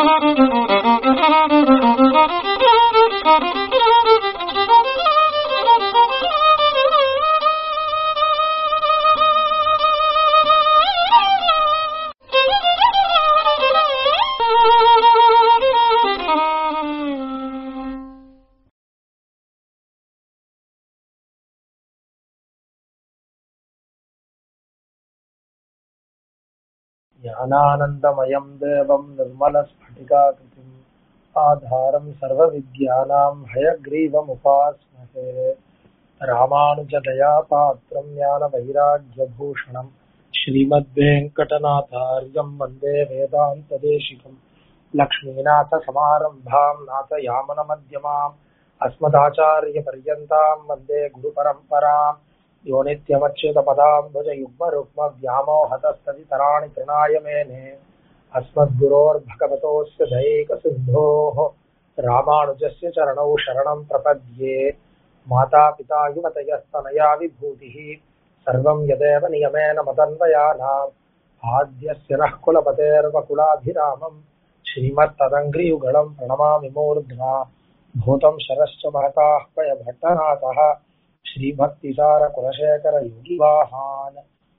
ज्ञानानन्दमयम् देवम् निर्मलस्फटिकाकृतिम् आधारम् सर्वविद्यानाम् हयग्रीवमुपास्महे रामानुजदयापात्रम् ज्ञानवैराग्यभूषणम् श्रीमद्वेङ्कटनाथार्यम् वन्दे वेदान्तदेशिकम् लक्ष्मीनाथसमारम्भाम् नाथयामनमध्यमाम् अस्मदाचार्यपर्यन्ताम् वन्दे गुरुपरम्पराम् यो नित्यमच्युतपदाम्बुजयुग्मरुग्मव्यामोहतस्तदितराणि तृणाय मेने अस्मद्गुरोर्भगवतोऽस्य दयैकसिन्धोः रामानुजस्य चरणौ शरणम् प्रपद्ये मातापिता युवतयस्तनया विभूतिः सर्वम् यदेव नियमेन मदन्वयानाम् आद्यस्य नः कुलपतेर्वकुलाभिरामम् श्रीमत्तदङ्घ्रियुगळम् प्रणमामि मूर्ध्ना भूतम् शरश्च महताः पयभट्टनाथः श्रीभक्तिसारकुलशेखरयोगिवाहान्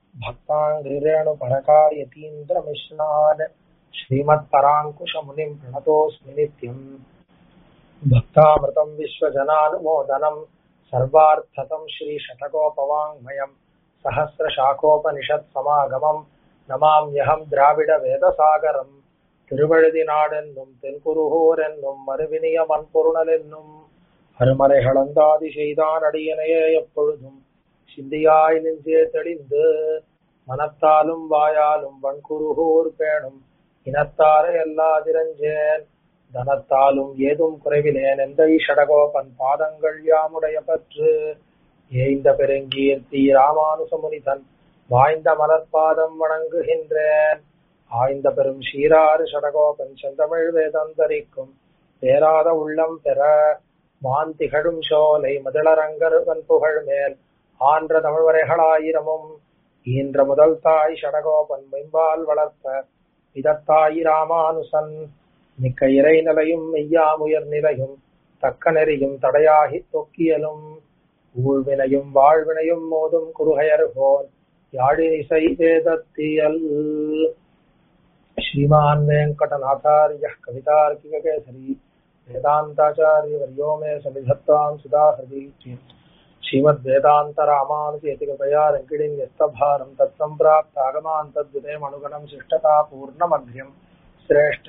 भक्ताङ्घ्रिरेणुपरकार्यतीन्द्रमिश्रान् श्रीमत्पराङ्कुशमुनिम् प्रणतोऽस्मि नित्यम् भक्तामृतम् विश्वजनानुमोदनम् सर्वार्थतम् श्रीशतकोपवाङ्मयम् सहस्रशाखोपनिषत्समागमम् நமாம்யகம் திராவிட வேதசாகரம் திருவழுதி நாடென்னும் தென்குருகூரென்னும் மறுவினிய மண்பொருணல் என்னும் அருமறைகளந்தாதி செய்தான் அடியனையே எப்பொழுதும் சிந்தியாய் நெஞ்சே தெளிந்து மனத்தாலும் வாயாலும் வன்குருகூர் பேணும் இனத்தாரை எல்லாதிரஞ்சேன் தனத்தாலும் ஏதும் குறைவிலேன் எந்த ஷடகோபன் பாதங்கள் யாமுடைய பற்று ஏய்ந்த பெருங்கீர்த்தி ராமானுசமுனிதன் வாய்ந்த மலர்பாதம் வணங்குகின்றேன் ஆய்ந்த பெரும் சீராறு ஷடகோபன் செந்தமிழ் வேதந்தரிக்கும் பேராத உள்ளம் பெற மான் திகழும் சோலை மதிளரங்கருவன் புகழ் மேல் ஆன்ற தமிழ்வரைகளாயிரமும் ஈன்ற முதல் தாய் ஷடகோபன் மெம்பால் வளர்த்த இதத்தாயி ராமானுசன் மிக்க இறை நிலையும் மெய்யாமுயர் நிலையும் தக்க நெறியும் தடையாகி தொக்கியலும் ஊழ்வினையும் வாழ்வினையும் மோதும் குருகையர்கோன் யாழிசை வேதத்தியல் श्रीमान् वेङ्कटनाथार्यः कवितार्किककेसरी वेदान्ताचार्यवर्यो मे समिधत्ताम् सुधाहृदि श्रीमद्वेदान्तरामानुजेति कृपया रङ्किणीम् यस्तभारम् तत्सम्प्राप्तागमान् तद्विदयमनुगणम् शिष्टता पूर्णमघ्र्यम् श्रेष्ठ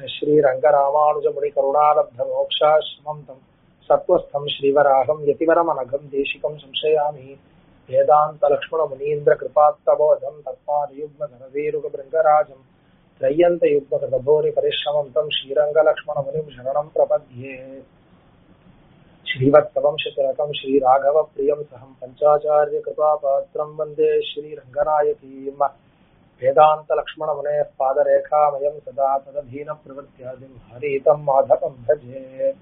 श्रीरङ्गरामानुजमुनिकरुणालब्धमोक्षाश्रमम् तम् सत्त्वस्थम् श्रीवराहम् यतिवरमनघम् देशिकम् संशयामि वेदान्तलक्ष्मणमुनीन्द्रकृपात्तबोधम् तत्पादयुग्मधनवीरुगभृङ्गराजम् त्रय्यन्तयुग्मकृतभूरि परिश्रमम् तम् श्रीरङ्गलक्ष्मणमुनिम् शरणम् प्रपद्ये श्रीवत्सवम् शतरकम् श्रीराघवप्रियम् सहम् पञ्चाचार्यकृपापात्रम् वन्दे श्रीरङ्गनायकीम् वेदान्तलक्ष्मणमुनेः पादरेखामयम् सदा तदधीनप्रवृत्त्यादिम् हरितम् माधवम् भजे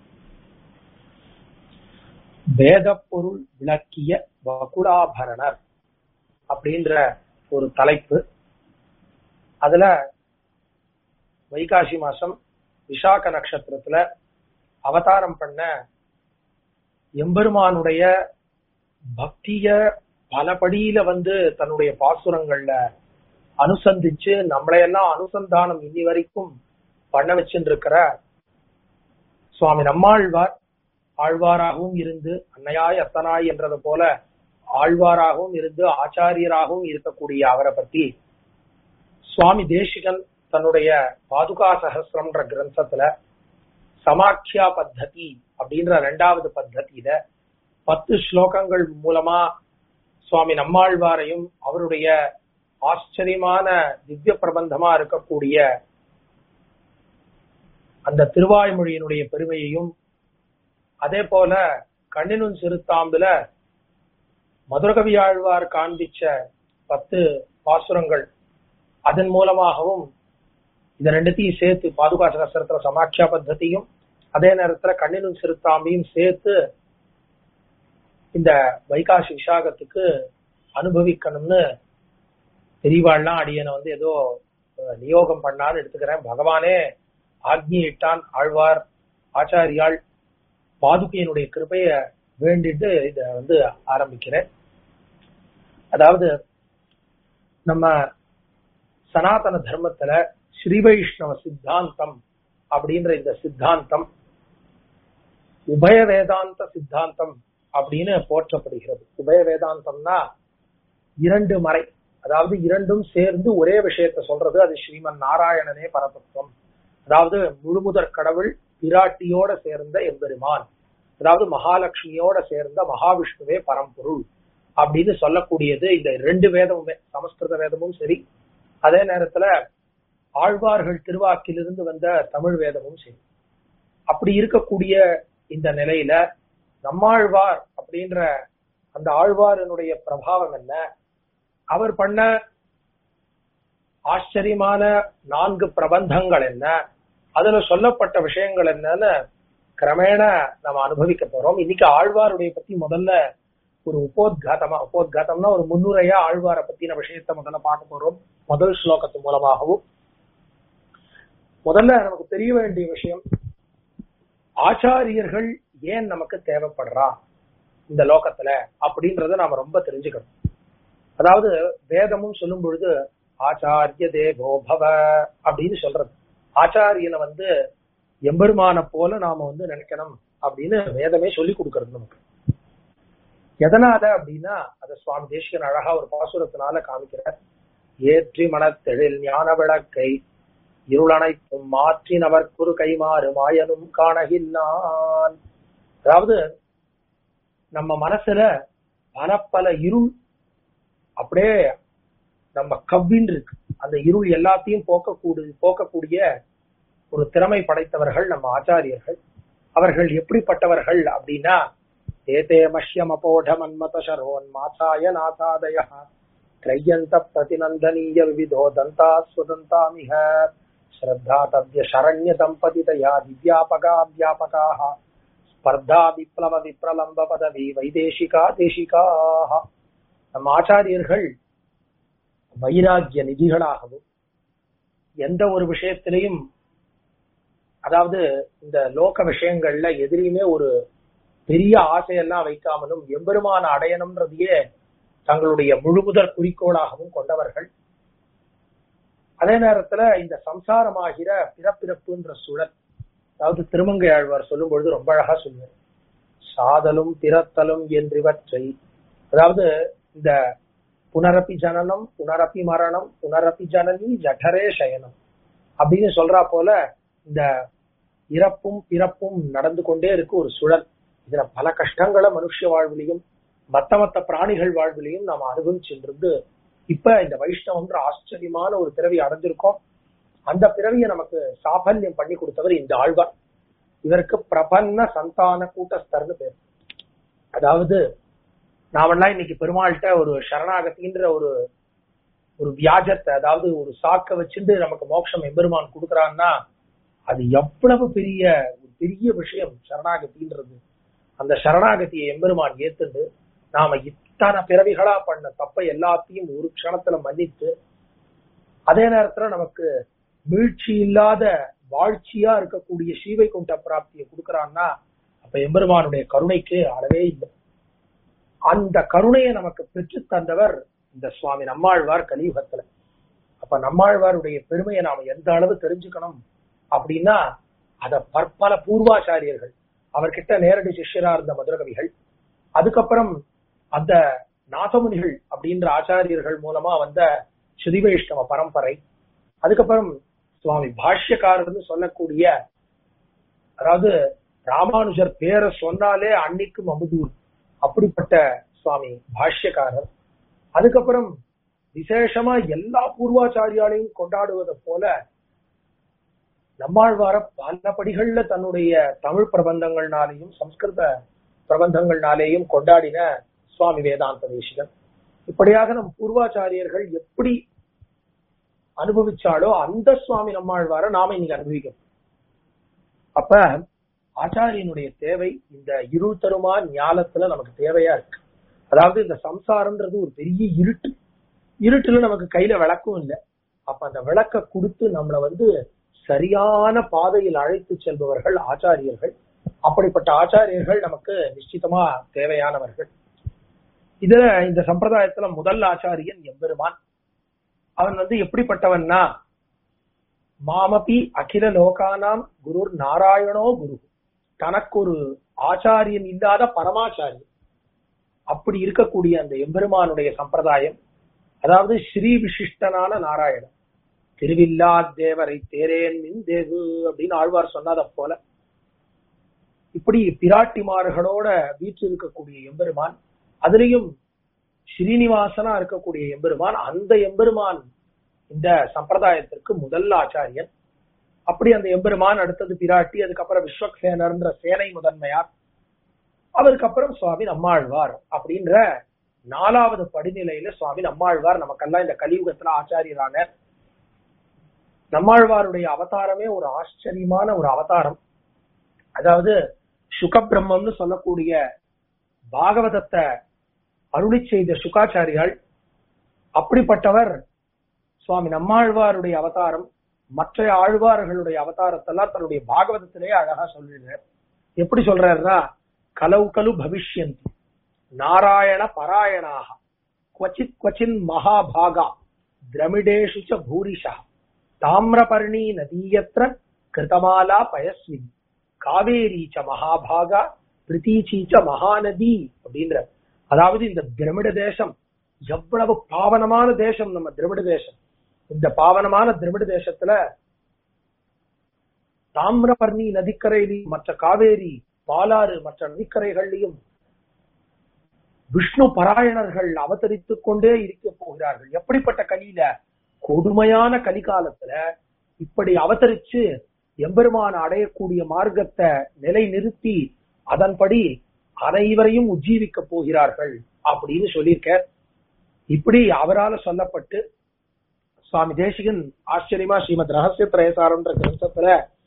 வேதப்பொருள் விளக்கிய வகுடாபரணர் அப்படின்ற ஒரு தலைப்பு அதுல வைகாசி மாசம் விசாக நட்சத்திரத்துல அவதாரம் பண்ண எம்பெருமானுடைய பக்திய பலபடியில வந்து தன்னுடைய பாசுரங்கள்ல அனுசந்திச்சு நம்மளையெல்லாம் அனுசந்தானம் இன்னி வரைக்கும் பண்ண வச்சுட்டு இருக்கிற சுவாமி நம்மாழ்வார் ஆழ்வாராகவும் இருந்து அன்னையாய் அத்தனாய் என்றது போல ஆழ்வாராகவும் இருந்து ஆச்சாரியராகவும் இருக்கக்கூடிய அவரை பத்தி சுவாமி தேசிகன் தன்னுடைய பாதுகா சகசிரம்ன்ற கிரந்தத்துல சமாட்சியா பத்ததி அப்படின்ற ரெண்டாவது பத்ததியில பத்து ஸ்லோகங்கள் மூலமா சுவாமி நம்மாழ்வாரையும் அவருடைய ஆச்சரியமான திவ்ய பிரபந்தமா இருக்கக்கூடிய அந்த திருவாய்மொழியினுடைய பெருமையையும் அதே போல கண்ணினும் சிறுத்தாம்புல மதுரகவி ஆழ்வார் காண்பிச்ச பத்து பாசுரங்கள் அதன் மூலமாகவும் இந்த ரெண்டுத்தையும் சேர்த்து பாதுகா சகசிரத்துல சமாட்சியா பத்ததியும் அதே நேரத்துல கண்ணினும் சிறுத்தாம்பியும் சேர்த்து இந்த வைகாசி விசாகத்துக்கு அனுபவிக்கணும்னு பெரியவாள்லாம் அடியனை வந்து ஏதோ நியோகம் பண்ணான்னு எடுத்துக்கிறேன் பகவானே ஆக்னியிட்டான் ஆழ்வார் ஆச்சாரியாள் பாதுகையினுடைய கிருபைய வேண்டிட்டு இத வந்து ஆரம்பிக்கிறேன் அதாவது நம்ம சனாதன தர்மத்துல ஸ்ரீ வைஷ்ணவ சித்தாந்தம் அப்படின்ற இந்த சித்தாந்தம் உபய வேதாந்த சித்தாந்தம் அப்படின்னு போற்றப்படுகிறது உபய வேதாந்தம்னா இரண்டு மறை அதாவது இரண்டும் சேர்ந்து ஒரே விஷயத்த சொல்றது அது ஸ்ரீமன் நாராயணனே பரதத்துவம் அதாவது முழுமுதற் கடவுள் பிராட்டியோட சேர்ந்த எம்பெருமான் அதாவது மகாலட்சுமியோட சேர்ந்த மகாவிஷ்ணுவே பரம்பொருள் அப்படின்னு சொல்லக்கூடியது இந்த ரெண்டு வேதமுமே சமஸ்கிருத வேதமும் சரி அதே நேரத்துல ஆழ்வார்கள் திருவாக்கிலிருந்து வந்த தமிழ் வேதமும் சரி அப்படி இருக்கக்கூடிய இந்த நிலையில நம்மாழ்வார் அப்படின்ற அந்த ஆழ்வாரனுடைய பிரபாவம் என்ன அவர் பண்ண ஆச்சரியமான நான்கு பிரபந்தங்கள் என்ன அதுல சொல்லப்பட்ட விஷயங்கள் என்னன்னு கிரமேண நம்ம அனுபவிக்க போறோம் இன்னைக்கு ஆழ்வாருடைய பத்தி முதல்ல ஒரு உபோத்காதமா உபோத்காதம்னா ஒரு முன்னுரையா ஆழ்வாரை பத்தின விஷயத்த முதல்ல பார்க்க போறோம் முதல் ஸ்லோகத்து மூலமாகவும் முதல்ல நமக்கு தெரிய வேண்டிய விஷயம் ஆச்சாரியர்கள் ஏன் நமக்கு தேவைப்படுறா இந்த லோகத்துல அப்படின்றத நாம ரொம்ப தெரிஞ்சுக்கணும் அதாவது வேதமும் சொல்லும் பொழுது ஆச்சாரிய தேவோ பவ அப்படின்னு சொல்றது ஆச்சாரியனை வந்து எம்பெருமான போல நாம வந்து நினைக்கணும் அப்படின்னு வேதமே சொல்லி கொடுக்கறது நமக்கு எதனால அப்படின்னா அத சுவாமி தேசிகன் அழகா ஒரு பாசுரத்தினால காமிக்கிறார் ஏற்றி மனத்தெழில் ஞான விளக்கை இருளனைத்தும் மாற்றினவர் குறு கைமாறு மாயனும் காணகில்லான் அதாவது நம்ம மனசுல பல பல இருள் அப்படியே நம்ம கவ்வின் இருக்கு அந்த இருள் எல்லாத்தையும் போக்கக்கூடு போக்கக்கூடிய ஒரு திறமை படைத்தவர்கள் நம்ம ஆச்சாரியர்கள் அவர்கள் எப்படிப்பட்டவர்கள் அப்படின்னா ஏதே மஷ்யம் அபோட மன்மத சரோன் மாசாய நாசாதய திரையந்த பிரதிநந்தனீய விவிதோ தந்தா சுதந்தாமிக ஸ்ரத்தா தத்ய சரண்ய தம்பதிதயா திவ்யாபகா வியாபகாக ஸ்பர்தா விப்ளவ விப்ரலம்ப பதவி வைதேசிகா தேசிகாக நம் ஆச்சாரியர்கள் வைராகிய நிதிகளாகவும் எந்த ஒரு விஷயத்திலையும் அதாவது இந்த லோக விஷயங்கள்ல எதிரியுமே ஒரு பெரிய ஆசையெல்லாம் வைக்காமலும் எம்பெருமான அடையணும்ன்றதையே தங்களுடைய முழுமுதற் குறிக்கோளாகவும் கொண்டவர்கள் அதே நேரத்துல இந்த சம்சாரமாகிற பிறப்பிறப்புன்ற சூழல் அதாவது திருமங்கை ஆழ்வார் சொல்லும் பொழுது ரொம்ப அழகா சொல்லுவார் சாதலும் பிறத்தலும் என்றிவற்றை அதாவது இந்த புனரப்பி ஜனனம் புனரப்பி மரணம் புனரப்பி ஜனனி ஜఠரே சயனம் அப்படின்னு சொல்றா போல இந்த இறப்பும் பிறப்பும் நடந்து கொண்டே இருக்கு ஒரு சுழல் இதுல பல கஷ்டங்களை மனுஷ வாழ்விலையும் மத்த மத்த பிராணிகள் வாழ்விலையும் நாம் அனுபவிச்சுட்டு இப்ப இந்த வைஷ்ணவன்ற ஆச்சரியமான ஒரு பிறவி அடைஞ்சிருக்கோம் அந்த பிறவியை நமக்கு சாபல்யம் பண்ணி கொடுத்தவர் இந்த ஆழ்வார் இவருக்கு பிரபன்ன சந்தான கூட்டஸ்தர்னு பேர் அதாவது நாமெல்லாம் இன்னைக்கு பெருமாள்கிட்ட ஒரு சரணாகத்தின்ற ஒரு ஒரு வியாஜத்தை அதாவது ஒரு சாக்க வச்சுட்டு நமக்கு மோட்சம் எம்பெருமான் கொடுக்கறான்னா அது எவ்வளவு பெரிய ஒரு பெரிய விஷயம் சரணாகத்தின்றது அந்த சரணாகத்தியை எம்பெருமான் ஏத்துண்டு நாம இத்தனை பிறவிகளா பண்ண தப்பை எல்லாத்தையும் ஒரு க்ஷணத்துல மன்னித்து அதே நேரத்துல நமக்கு மீழ்ச்சி இல்லாத வாழ்ச்சியா இருக்கக்கூடிய சீவை கொண்ட பிராப்தியை கொடுக்கறான்னா அப்ப எம்பெருமானுடைய கருணைக்கு அளவே இல்லை அந்த கருணையை நமக்கு பெற்று தந்தவர் இந்த சுவாமி நம்மாழ்வார் கலியுகத்துல அப்ப நம்மாழ்வாருடைய பெருமையை நாம எந்த அளவு தெரிஞ்சுக்கணும் அப்படின்னா அத பற்பல பூர்வாச்சாரியர்கள் அவர்கிட்ட நேரடி சிஷ்யரா இருந்த மதுரகவிகள் அதுக்கப்புறம் அந்த நாதமுனிகள் அப்படின்ற ஆச்சாரியர்கள் மூலமா வந்த ஸ்ரீ வைஷ்ணவ பரம்பரை அதுக்கப்புறம் சுவாமி பாஷ்யக்காரர்னு சொல்லக்கூடிய அதாவது ராமானுஜர் பேரை சொன்னாலே அன்னைக்கும் அமுதூர் அப்படிப்பட்ட சுவாமி பாஷ்யக்காரர் அதுக்கப்புறம் விசேஷமா எல்லா பூர்வாச்சாரியாலையும் கொண்டாடுவதை போல நம்மாழ்வார பல படிகள்ல தன்னுடைய தமிழ் பிரபந்தங்கள்னாலேயும் சம்ஸ்கிருத பிரபந்தங்கள்னாலேயும் கொண்டாடின சுவாமி வேதாந்த தேசிகன் இப்படியாக நம் பூர்வாச்சாரியர்கள் எப்படி அனுபவிச்சாலோ அந்த சுவாமி நம்மாழ்வார நாம இன்னைக்கு அனுபவிக்கணும் அப்ப ஆச்சாரியனுடைய தேவை இந்த இருள் தருமா ஞானத்துல நமக்கு தேவையா இருக்கு அதாவது இந்த சம்சாரம்ன்றது ஒரு பெரிய இருட்டு இருட்டுல நமக்கு கையில விளக்கும் இல்லை அப்ப அந்த விளக்க கொடுத்து நம்மள வந்து சரியான பாதையில் அழைத்து செல்பவர்கள் ஆச்சாரியர்கள் அப்படிப்பட்ட ஆச்சாரியர்கள் நமக்கு நிச்சயமா தேவையானவர்கள் இதுல இந்த சம்பிரதாயத்துல முதல் ஆச்சாரியன் எம்பெருமான் அவன் வந்து எப்படிப்பட்டவன்னா மாமபி அகில லோகானாம் குரு நாராயணோ குரு தனக்கு ஒரு ஆச்சாரியன் இல்லாத பரமாச்சாரியன் அப்படி இருக்கக்கூடிய அந்த எம்பெருமானுடைய சம்பிரதாயம் அதாவது ஸ்ரீ விசிஷ்டனான நாராயணன் திருவில்லா தேவரை தேரேன் மின் தேவு அப்படின்னு ஆழ்வார் சொன்னத போல இப்படி பிராட்டிமார்களோட வீற்று இருக்கக்கூடிய எம்பெருமான் அதுலயும் ஸ்ரீனிவாசனா இருக்கக்கூடிய எம்பெருமான் அந்த எம்பெருமான் இந்த சம்பிரதாயத்திற்கு முதல் ஆச்சாரியன் அப்படி அந்த எம்பெருமான் அடுத்தது பிராட்டி அதுக்கப்புறம் விஸ்வக்சேனர்ன்ற சேனை முதன்மையார் அவருக்கப்புறம் சுவாமி நம்மாழ்வார் அப்படின்ற நாலாவது படிநிலையில சுவாமி நம்மாழ்வார் நமக்கெல்லாம் இந்த கலியுகத்துல ஆச்சாரியரான நம்மாழ்வாருடைய அவதாரமே ஒரு ஆச்சரியமான ஒரு அவதாரம் அதாவது சுகபிரம்மம்னு சொல்லக்கூடிய பாகவதத்தை அருளி செய்த சுகாச்சாரியால் அப்படிப்பட்டவர் சுவாமி நம்மாழ்வாருடைய அவதாரம் மற்ற ஆழ்வார்களுடைய அவதாரத்தெல்லாம் தன்னுடைய பாகவதத்திலேயே அழகா சொல்லிடுறார் எப்படி சொல்றாருன்னா கலவு கலு பவிஷ்யந்தி நாராயண பராயணாக क्वचित् क्वचिन् महाभागा द्रमिडेषु च भूरिशः ताम्रपर्णी नदीयत्र कृतमाला पयस्विनी காவேரி ச மகாபாகா பிரித்தீச்சி ச மகாநதி அப்படின்ற அதாவது இந்த திரமிட தேசம் எவ்வளவு பாவனமான தேசம் நம்ம திரமிட தேசம் இந்த பாவனமான திரமிட தேசத்துல தாமிரபர்ணி நதிக்கரையிலையும் மற்ற காவேரி பாலாறு மற்ற நதிக்கரைகள்லையும் விஷ்ணு பராயணர்கள் அவதரித்துக் கொண்டே இருக்க போகிறார்கள் எப்படிப்பட்ட கலியில கொடுமையான கலிகாலத்துல இப்படி அவதரிச்சு எம்பெருமான அடையக்கூடிய மார்க்கத்தை நிலை நிறுத்தி அதன்படி அனைவரையும் உஜ்ஜீவிக்க போகிறார்கள் அப்படின்னு சொல்லியிருக்க இப்படி அவரால சொல்லப்பட்டு சுவாமி தேசிகன் ஆச்சரியமா ஸ்ரீமத் ரகசிய பிரயசாரம்ன்ற கிரந்தத்துல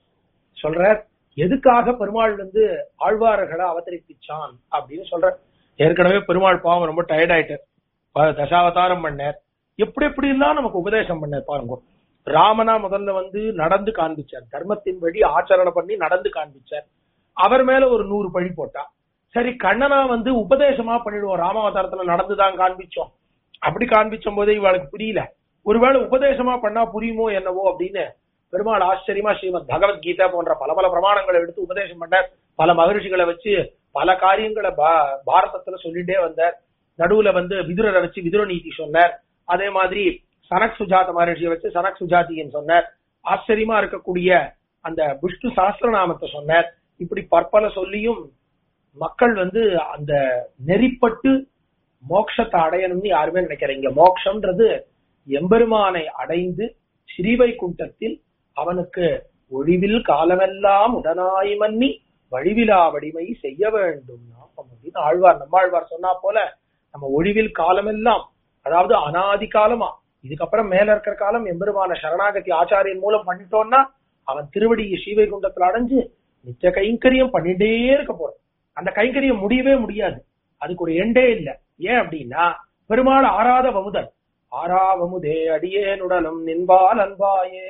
சொல்ற எதுக்காக பெருமாள் வந்து ஆழ்வார்களை அவதரிப்பிச்சான் அப்படின்னு சொல்ற ஏற்கனவே பெருமாள் பாவம் ரொம்ப டயர்ட் ஆயிட்டார் தசாவதாரம் பண்ணார் எப்படி எப்படி எல்லாம் நமக்கு உபதேசம் பண்ணார் பாருங்க ராமனா முதல்ல வந்து நடந்து காண்பிச்சார் தர்மத்தின் வழி ஆச்சரணை பண்ணி நடந்து காண்பிச்சார் அவர் மேல ஒரு நூறு பழி போட்டா சரி கண்ணனா வந்து உபதேசமா பண்ணிடுவோம் ராமாவதாரத்துல நடந்துதான் காண்பிச்சோம் அப்படி காண்பிச்சும் போதே இவளுக்கு புரியல ஒருவேளை உபதேசமா பண்ணா புரியுமோ என்னவோ அப்படின்னு பெருமாள் ஆச்சரியமா ஸ்ரீமத் பகவத்கீதா போன்ற பல பல பிரமாணங்களை எடுத்து உபதேசம் பண்ணார் பல மகரிஷிகளை வச்சு பல காரியங்களை பாரதத்துல சொல்லிட்டே வந்தார் நடுவுல வந்து விதுரரை வச்சு விதுர நீதி சொன்னார் அதே மாதிரி சனக் சுஜாத மகரிஷியை வச்சு சனக் சுஜாதியின் சொன்னார் ஆச்சரியமா இருக்கக்கூடிய அந்த விஷ்ணு சஹசிரநாமத்தை சொன்னார் இப்படி பற்பல சொல்லியும் மக்கள் வந்து அந்த நெறிப்பட்டு மோட்சத்தை அடையணும்னு யாருமே நினைக்கிறீங்க மோட்சம்ன்றது எம்பெருமானை அடைந்து ஸ்ரீவைகுண்டத்தில் அவனுக்கு ஒழிவில் காலமெல்லாம் உடனாய் மன்னி வழிவிலா வடிமை செய்ய வேண்டும் நாம் அப்படின்னு ஆழ்வார் நம்மாழ்வார் சொன்னா போல நம்ம ஒழிவில் காலமெல்லாம் அதாவது அனாதி காலமா இதுக்கப்புறம் மேல இருக்கிற காலம் எம்பெருமான சரணாகதி ஆச்சாரியன் மூலம் பண்ணிட்டோம்னா அவன் திருவடியை ஸ்ரீவைகுண்டத்துல அடைஞ்சு நித்திய கைங்கரியம் பண்ணிட்டே இருக்க போறான் அந்த கைங்கரியம் முடியவே முடியாது அதுக்கு ஒரு எண்டே இல்ல ஏன் அப்படின்னா பெருமாள் ஆறாத வமுதன் ஆறாவமுதே அடியேனுடலும் நின்பால் அன்பாயே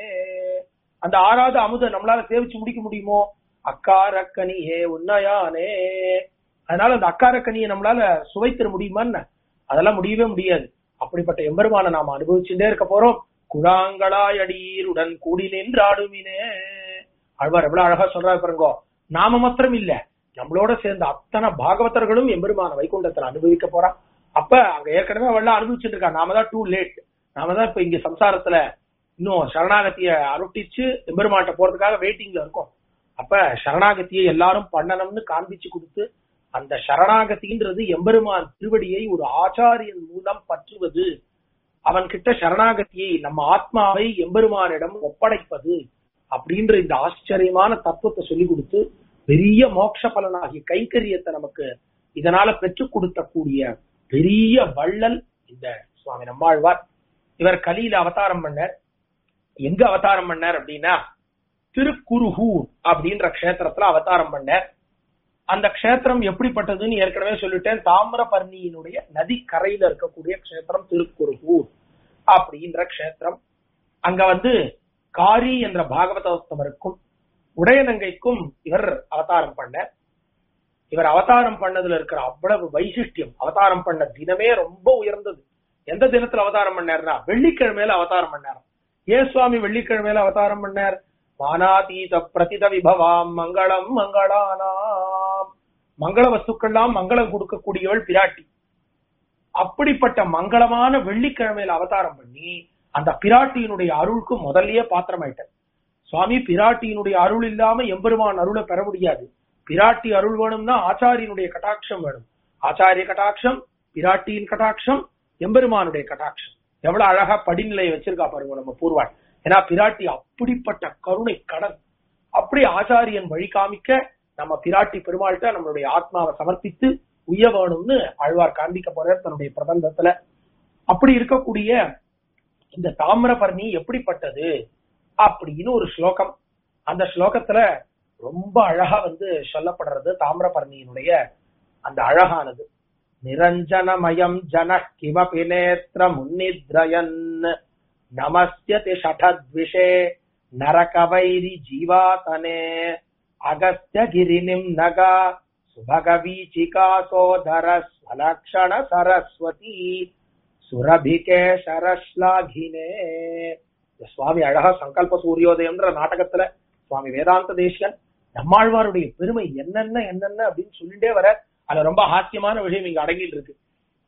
அந்த ஆறாத அமுத நம்மளால சேவிச்சு முடிக்க முடியுமோ அக்காரக்கனியே உன்னையானே அதனால அந்த அக்காரக்கனியை நம்மளால சுவைத்திட முடியுமான்னு அதெல்லாம் முடியவே முடியாது அப்படிப்பட்ட எம்பெருமான நாம அனுபவிச்சுட்டே இருக்க போறோம் குழாங்களாய் அடியீருடன் கூடி நின்றாடுமினே அழ்வார் எவ்வளவு அழகா சொல்றாரு பாருங்கோ நாம மாத்திரம் இல்ல நம்மளோட சேர்ந்த அத்தனை பாகவதர்களும் எம்பெருமான வைகுண்டத்துல அனுபவிக்க போறான் அப்ப அங்க ஏற்கனவே அவள் அனுபவிச்சுட்டு இருக்கா நாம தான் டூ லேட் நாம தான் இப்ப இங்க சம்சாரத்துல இன்னும் சரணாகத்திய அருட்டிச்சு எம்பெருமாட்ட போறதுக்காக வெயிட்டிங்ல இருக்கோம் அப்ப சரணாகத்தியை எல்லாரும் பண்ணணும்னு காண்பிச்சு கொடுத்து அந்த சரணாகதின்றது எம்பெருமான் திருவடியை ஒரு ஆச்சாரியன் மூலம் பற்றுவது அவன் கிட்ட சரணாகதியை நம்ம ஆத்மாவை எம்பெருமானிடம் ஒப்படைப்பது அப்படின்ற இந்த ஆச்சரியமான தத்துவத்தை சொல்லி கொடுத்து பெரிய மோட்ச பலனாகிய கைங்கரியத்தை நமக்கு இதனால பெற்றுக் கொடுக்கக்கூடிய பெரிய வள்ளல் இந்த சுவாமி நம்மாழ்வார் இவர் கலியில அவதாரம் பண்ணார் எங்க அவதாரம் பண்ணார் அப்படின்னா திருக்குருகூர் அப்படின்ற கஷேத்திரத்துல அவதாரம் பண்ணார் அந்த க்ஷேத்திரம் எப்படிப்பட்டதுன்னு ஏற்கனவே சொல்லிட்டேன் தாமிரபர்ணியினுடைய நதி கரையில இருக்கக்கூடிய க்ஷேத்திரம் திருக்குருகூர் அப்படின்ற க்ஷேத்திரம் அங்க வந்து காரி என்ற பாகவதோத்தமருக்கும் உடையநங்கைக்கும் இவர் அவதாரம் பண்ண இவர் அவதாரம் பண்ணதுல இருக்கிற அவ்வளவு வைசிஷ்டியம் அவதாரம் பண்ண தினமே ரொம்ப உயர்ந்தது எந்த தினத்துல அவதாரம் பண்ணார்னா வெள்ளிக்கிழமையில அவதாரம் பண்ணார் ஏன் சுவாமி வெள்ளிக்கிழமையில அவதாரம் பண்ணார் மானாதீத பிரதித விபவாம் மங்களம் மங்களானாம் மங்கள வஸ்துக்கள்லாம் மங்களம் கொடுக்கக்கூடியவள் பிராட்டி அப்படிப்பட்ட மங்களமான வெள்ளிக்கிழமையில அவதாரம் பண்ணி அந்த பிராட்டியினுடைய அருளுக்கு முதல்லயே பாத்திரமாயிட்டார் சுவாமி பிராட்டியினுடைய அருள் இல்லாம எம்பெருமான் அருளை பெற முடியாது பிராட்டி அருள் வேணும்னா ஆச்சாரியனுடைய கட்டாட்சம் வேணும் ஆச்சாரிய கட்டாட்சம் பிராட்டியின் கட்டாட்சம் எம்பெருமானுடைய கட்டாட்சம் எவ்வளவு அழகா படிநிலையை வச்சிருக்கா பாருங்க நம்ம பூர்வாள் ஏன்னா பிராட்டி அப்படிப்பட்ட கருணை கடல் அப்படி ஆச்சாரியன் வழி காமிக்க நம்ம பிராட்டி பெருமாள்கிட்ட நம்மளுடைய ஆத்மாவை சமர்ப்பித்து உய்ய வேணும்னு ஆழ்வார் காண்பிக்க போறார் தன்னுடைய பிரபந்தத்துல அப்படி இருக்கக்கூடிய இந்த தாமிரபரணி எப்படிப்பட்டது அப்படின்னு ஒரு ஸ்லோகம் அந்த ஸ்லோகத்துல ரொம்ப அழகா வந்து சொல்லப்படுறது தாமிரபரணியினுடைய அந்த அழகானது நிரஞ்சனமயம் ஜன கிமபி நேத்திர முன்னித்ரயன் நமஸ்யதி ஷடத்விஷே நரகவைரி ஜீவாதனே அகஸ்திய கிரினிம் நகா சுபகவீச்சிகா சோதர ஸ்வலக்ஷண சரஸ்வதி சுரபிகே சரஸ்லாகினே இந்த சுவாமி அழகா சங்கல்ப சூரியோதயம்ன்ற நாடகத்துல சுவாமி வேதாந்த தேசியன் நம்மாழ்வாருடைய பெருமை என்னென்ன என்னென்ன அப்படின்னு சொல்லிட்டே வர அதுல ரொம்ப ஹாஸ்யமான விஷயம் இங்க அடங்கிட்டு இருக்கு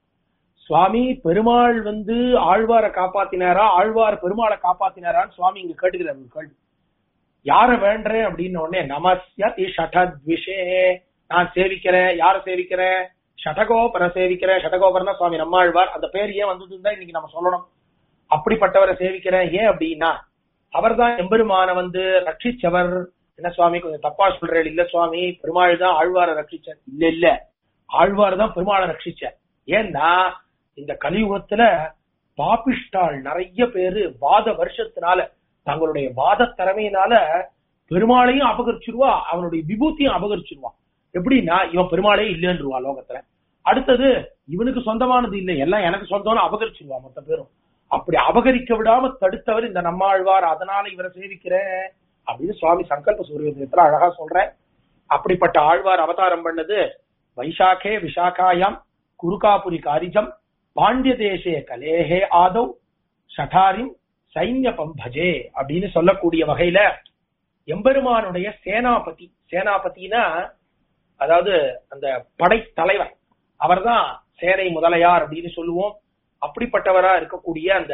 சுவாமி பெருமாள் வந்து ஆழ்வாரை காப்பாத்தினாரா ஆழ்வார் பெருமாளை காப்பாத்தினாரான்னு சுவாமி இங்க கேட்டுக்கிறார் ஒரு கேள்வி யார வேண்டேன் அப்படின்னு உடனே நமஸ்யதி ஷடத்விஷே நான் சேவிக்கிறேன் யார சேவிக்கிறேன் ஷடகோபர சேவிக்கிறேன் ஷடகோபரனா சுவாமி நம்மாழ்வார் அந்த பேர் ஏன் வந்ததுன்னு தான் இன்னைக்கு நம்ம சொல்லணும் அப்படிப்பட்டவரை சேவிக்கிறேன் ஏன் அப்படின்னா அவர்தான் எம்பெருமான வந்து ரட்சிச்சவர் என்ன சுவாமி கொஞ்சம் தப்பா சொல்றேன் இல்ல சுவாமி பெருமாள் தான் ஆழ்வாரை ரட்சிச்சார் இல்ல இல்ல ஆழ்வார் தான் பெருமாளை ரட்சிச்சார் ஏன்னா இந்த கலியுகத்துல பாபிஷ்டாள் நிறைய பேரு வாத வருஷத்தினால தங்களுடைய வாத திறமையினால பெருமாளையும் அபகரிச்சிருவா அவனுடைய விபூதியும் அபகரிச்சிருவான் எப்படின்னா இவன் பெருமாளே இல்லைன்றுவா லோகத்துல அடுத்தது இவனுக்கு சொந்தமானது இல்லை எல்லாம் எனக்கு சொந்தம்னு அபகரிச்சிருவா மொத்த பேரும் அப்படி அபகரிக்க விடாம தடுத்தவர் இந்த நம்மாழ்வார் அதனால இவரை சேவிக்கிறேன் அப்படின்னு சுவாமி சங்கல்ப சூரியத்துல அழகா சொல்றேன் அப்படிப்பட்ட ஆழ்வார் அவதாரம் பண்ணது வைசாக்கே விஷாக்காயாம் குருகாபுரி காரிஜம் பாண்டிய தேசே கலேஹே ஆதவ் சட்டாரிம் சைன்யபம் பஜே அப்படின்னு சொல்லக்கூடிய வகையில எம்பெருமானுடைய சேனாபதி சேனாபதினா அதாவது அந்த படை தலைவர் அவர்தான் சேனை முதலையார் அப்படின்னு சொல்லுவோம் அப்படிப்பட்டவரா இருக்கக்கூடிய அந்த